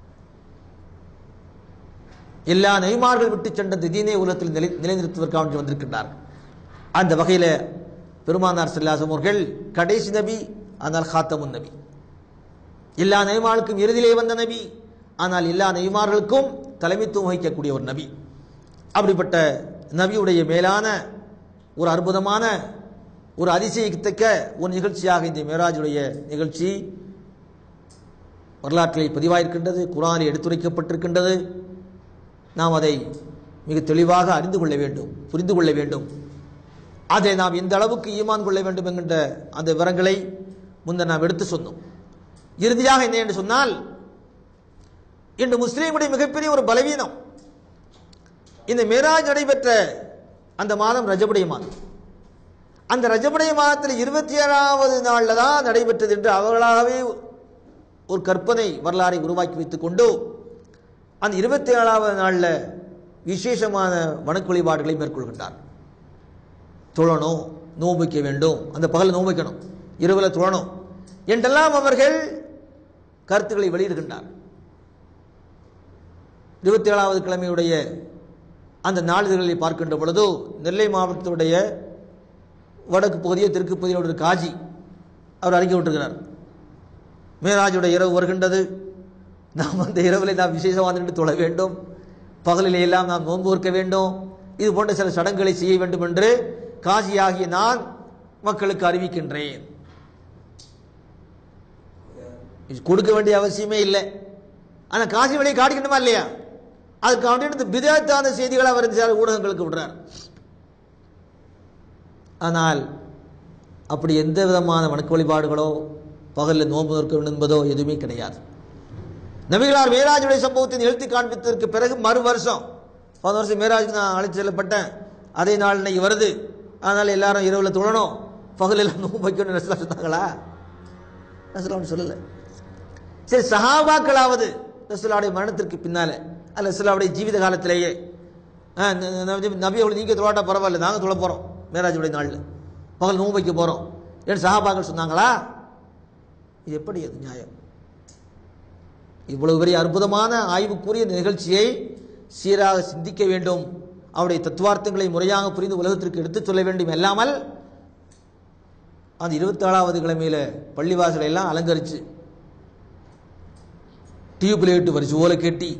எல்லா நெய்மார்கள் விட்டு சென்ற இந்த தீனே உலகத்தில் நிலை நிலைநிறுத்துவதற்காக வேண்டி வந்திருக்கின்றார்கள் அந்த வகையில் பெருமானார் செல்லாசம் அவர்கள் கடைசி நபி ஆனால் ஹாத்தமுன் நபி எல்லா நெய்மார்களுக்கும் இறுதியிலே வந்த நபி ஆனால் எல்லா நெய்மார்களுக்கும் தலைமைத்துவம் வகிக்கக்கூடிய ஒரு நபி அப்படிப்பட்ட நபியுடைய மேலான ஒரு அற்புதமான ஒரு அதிசயிக்கத்தக்க ஒரு நிகழ்ச்சியாக இந்த மேராஜுடைய நிகழ்ச்சி வரலாற்றில் பதிவாயிருக்கின்றது குரானில் எடுத்துரைக்கப்பட்டிருக்கின்றது நாம் அதை மிக தெளிவாக அறிந்து கொள்ள வேண்டும் புரிந்து கொள்ள வேண்டும் அதை நாம் எந்த அளவுக்கு ஈமான் கொள்ள வேண்டும் என்கின்ற அந்த விவரங்களை முன்னர் நாம் எடுத்து சொன்னோம் இறுதியாக என்ன என்று சொன்னால் இன்று முஸ்லீமுடைய மிகப்பெரிய ஒரு பலவீனம் இந்த மேராஜ் நடைபெற்ற அந்த மாதம் ரஜபுடைய மாதம் அந்த ரஜபுடைய மாதத்தில் இருபத்தி ஏழாவது நாளில் தான் நடைபெற்றது என்று அவர்களாகவே ஒரு கற்பனை வரலாறை உருவாக்கி வைத்துக் கொண்டு அந்த இருபத்தி ஏழாவது நாளில் விசேஷமான வணக்கு வழிபாடுகளை மேற்கொள்கின்றார் தொழணும் நோன்பு வைக்க வேண்டும் அந்த பகல் நோன்பு வைக்கணும் இரவில் தொழணும் என்றெல்லாம் அவர்கள் கருத்துக்களை வெளியிடுகின்றார் இருபத்தி ஏழாவது கிழமையுடைய அந்த நாளிதழ்களை பார்க்கின்ற பொழுது நெல்லை மாவட்டத்துடைய வடக்கு பகுதியோ தெற்கு பகுதியில் ஒரு காஜி அவர் அறிக்கை விட்டுருக்கிறார் மேராஜுடைய இரவு வருகின்றது நாம் அந்த இரவில் நாம் விசேஷமாக நின்று தொழ வேண்டும் பகலிலே எல்லாம் நாம் நோன்பு இருக்க வேண்டும் இது போன்ற சில சடங்குகளை செய்ய வேண்டும் என்று காசியாகிய நான் மக்களுக்கு அறிவிக்கின்றேன் இது கொடுக்க வேண்டிய அவசியமே இல்லை ஆனால் காசி வழியை காட்டிக்கணுமா இல்லையா அதுக்கு இந்த விதத்தான செய்திகளை அவர் இந்த ஊடகங்களுக்கு விடுறார் ஆனால் அப்படி எந்த விதமான வணக்க வழிபாடுகளோ பகலில் நோன்பு நிற்க வேண்டும் என்பதோ எதுவுமே கிடையாது நபிகளார் மேராஜுடைய சம்பவத்தை நிகழ்த்தி காண்பித்ததற்கு பிறகு மறு வருஷம் போன வருஷம் மேராஜுக்கு நான் அழைத்து செல்லப்பட்டேன் அதே நாள் இன்னைக்கு வருது அதனால் எல்லாரும் இரவில் தொழணும் பகலில் நோன்பு வைக்கணும் ரசலா சொன்னாங்களா ரசலாம் சொல்லலை சரி சஹாபாக்களாவது ரசலாவுடைய மரணத்திற்கு பின்னால அல்ல ரசலாவுடைய ஜீவித காலத்திலேயே ஆ, ந- ந- நபி- நபி அவர்கள் நீங்கள் தொழாட்டா பரவாயில்ல நாங்கள் தொழ போகிறோம் மேராஜுடைய நாளில் பகல் நோன்பு வைக்க போகிறோம் என்று சஹாபாக்கள் சொன்னாங்களா இது எப்படி அது நியாயம் இவ்வளவு பெரிய அற்புதமான ஆய்வுக்குரிய இந்த நிகழ்ச்சியை சீராக சிந்திக்க வேண்டும் அவருடைய தத்துவார்த்தங்களை முறையாக புரிந்து உலகத்திற்கு எடுத்துச் சொல்ல வேண்டும் அல்லாமல் அந்த இருபத்தி ஏழாவது கிழமையில பள்ளிவாசலை எல்லாம் அலங்கரிச்சு டியூப் லைட் வரிச்சு ஓலை கட்டி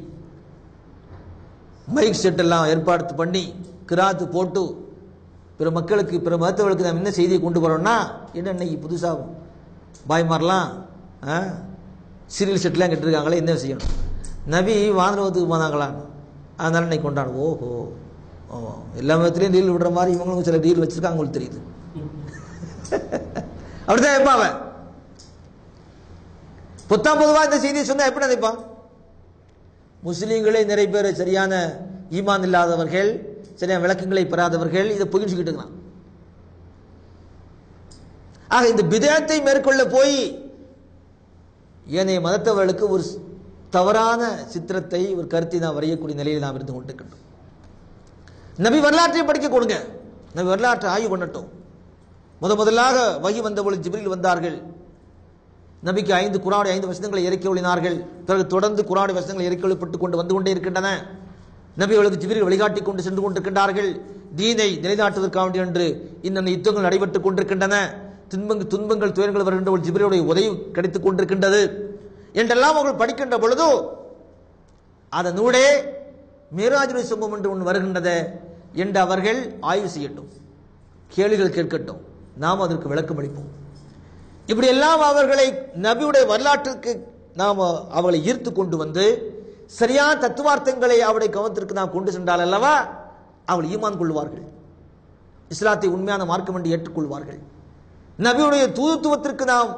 மைக் செட் எல்லாம் ஏற்பாடு பண்ணி கிராத்து போட்டு பிற மக்களுக்கு பிற மருத்துவர்களுக்கு நாம் என்ன செய்தியை கொண்டு வரோம்னா என்ன இன்னைக்கு புதுசாக பாய்மாரெலாம் சீரியல் செட்லாம் கட்டிருக்காங்களே என்ன செய்யணும் நபி வானவத்துக்கு போனாங்களான்னு அதனால இன்னைக்கு கொண்டாடு ஓஹோ ஆமாம் எல்லா விதத்துலையும் ரீல் விடுற மாதிரி இவங்களும் சில ரீல் வச்சிருக்காங்க உங்களுக்கு தெரியுது அப்படிதான் வைப்பான் அவன் புத்தாம் பொதுவா இந்த செய்தியை சொன்னா எப்படி நினைப்பான் முஸ்லீம்களே நிறைய பேர் சரியான ஈமான் இல்லாதவர்கள் சரியான விளக்கங்களை பெறாதவர்கள் இதை புரிஞ்சுக்கிட்டு இருக்கலாம் ஆக இந்த பிதத்தை மேற்கொள்ள போய் ஏனைய மதத்தவர்களுக்கு ஒரு தவறான சித்திரத்தை ஒரு கருத்தை நாம் வரையக்கூடிய நிலையில் நாம் இருந்து கொண்டிருக்கின்றோம் நபி வரலாற்றை படிக்க கொடுங்க நபி வரலாற்றை ஆய்வு பண்ணட்டும் முத முதலாக வகி வந்தபொழுது ஜிப்ரில் வந்தார்கள் நபிக்கு ஐந்து குரானுடைய ஐந்து வசனங்களை இறக்கி ஒளினார்கள் பிறகு தொடர்ந்து குரானுடைய வசனங்கள் இறக்கி ஒளிப்பட்டு கொண்டு வந்து கொண்டே இருக்கின்றன நபி அவர்களுக்கு ஜிப்ரில் வழிகாட்டி கொண்டு சென்று கொண்டிருக்கின்றார்கள் தீனை நிலைநாட்டுவதற்காக வேண்டி என்று இன்னும் யுத்தங்கள் நடைபெற்றுக் கொண்டிருக்கின்றன துன்பங்கள் துன்பங்கள் துயரங்கள் வருகின்ற ஒரு ஜிப்ரிலுடைய உதவி கிடைத்துக் கொண்டிருக்கின்றது என்றெல்லாம் அவர்கள் படிக்கின்ற பொழுது அந்த நூடே மேராஜுரை சம்பவம் என்று ஒன்று வருகின்றது என்று அவர்கள் ஆய்வு செய்யட்டும் கேள்விகள் கேட்கட்டும் நாம் அதற்கு விளக்கம் அளிப்போம் இப்படி எல்லாம் அவர்களை நபியுடைய வரலாற்றுக்கு நாம் அவர்களை ஈர்த்து கொண்டு வந்து சரியான தத்துவார்த்தங்களை அவருடைய கவனத்திற்கு நாம் கொண்டு சென்றால் அல்லவா அவள் ஈமான் கொள்வார்கள் இஸ்லாத்தை உண்மையான மார்க்கம் என்று ஏற்றுக்கொள்வார்கள் நபியுடைய தூதுத்துவத்திற்கு நாம்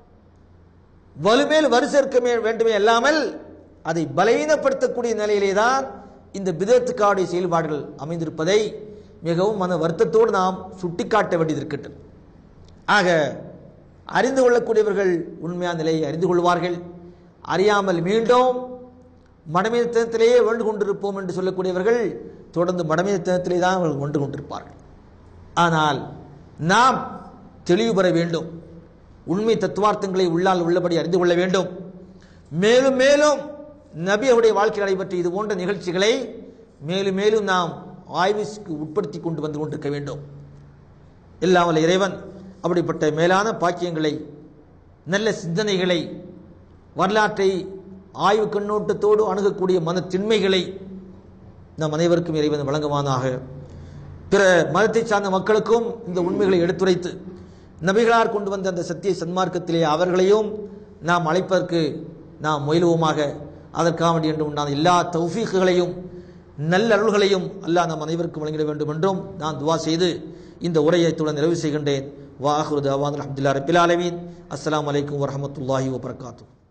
வலுமேல் வரு சேர்க்க மே- வேண்டுமே அல்லாமல் அதை பலவீனப்படுத்தக்கூடிய நிலையிலே தான் இந்த பிதத்துக்காவுடைய செயல்பாடுகள் அமைந்திருப்பதை மிகவும் மன வருத்தத்தோடு நாம் சுட்டிக்காட்ட வேண்டியது இருக்கின்றது ஆக அறிந்து கொள்ளக்கூடியவர்கள் உண்மையான நிலையை அறிந்து கொள்வார்கள் அறியாமல் மீண்டும் மடமைத்தனத்திலேயே வாழ்ந்து கொண்டிருப்போம் என்று சொல்லக்கூடியவர்கள் தொடர்ந்து மடமைத்தனத்திலே தான் அவர்கள் கொண்டு கொண்டிருப்பார்கள் ஆனால் நாம் தெளிவு பெற வேண்டும் உண்மை தத்துவார்த்தங்களை உள்ளால் உள்ளபடி அறிந்து கொள்ள வேண்டும் மேலும் மேலும் நபி அவருடைய வாழ்க்கை நடைபெற்ற இது போன்ற நிகழ்ச்சிகளை மேலும் மேலும் நாம் ஆய்வுக்கு உட்படுத்தி கொண்டு வந்து கொண்டிருக்க வேண்டும் இல்லாமல் இறைவன் அப்படிப்பட்ட மேலான பாக்கியங்களை நல்ல சிந்தனைகளை வரலாற்றை ஆய்வு கண்ணோட்டத்தோடு அணுகக்கூடிய மன திண்மைகளை நம் அனைவருக்கும் இறைவன் வழங்குவானாக பிற மதத்தை சார்ந்த மக்களுக்கும் இந்த உண்மைகளை எடுத்துரைத்து நபிகளார் கொண்டு வந்த அந்த சத்திய சன்மார்க்கத்திலே அவர்களையும் நாம் அழைப்பதற்கு நாம் முயலுவோமாக அதற்காக வேண்டி என்று உண்டான எல்லா தௌஃபீக்குகளையும் நல்ல அருள்களையும் அல்லாஹ் நம் அனைவருக்கும் வழங்கிட வேண்டும் என்றும் நான் துவா செய்து இந்த உரையை இத்துடன் நிறைவு செய்கின்றேன் வாஹுரு தவான் அஹமதுல்லா ரபில் ஆலமீன் அஸ்ஸலாமு அலைக்கும் வரஹமத்துல்லாஹி வபரகாத்துஹு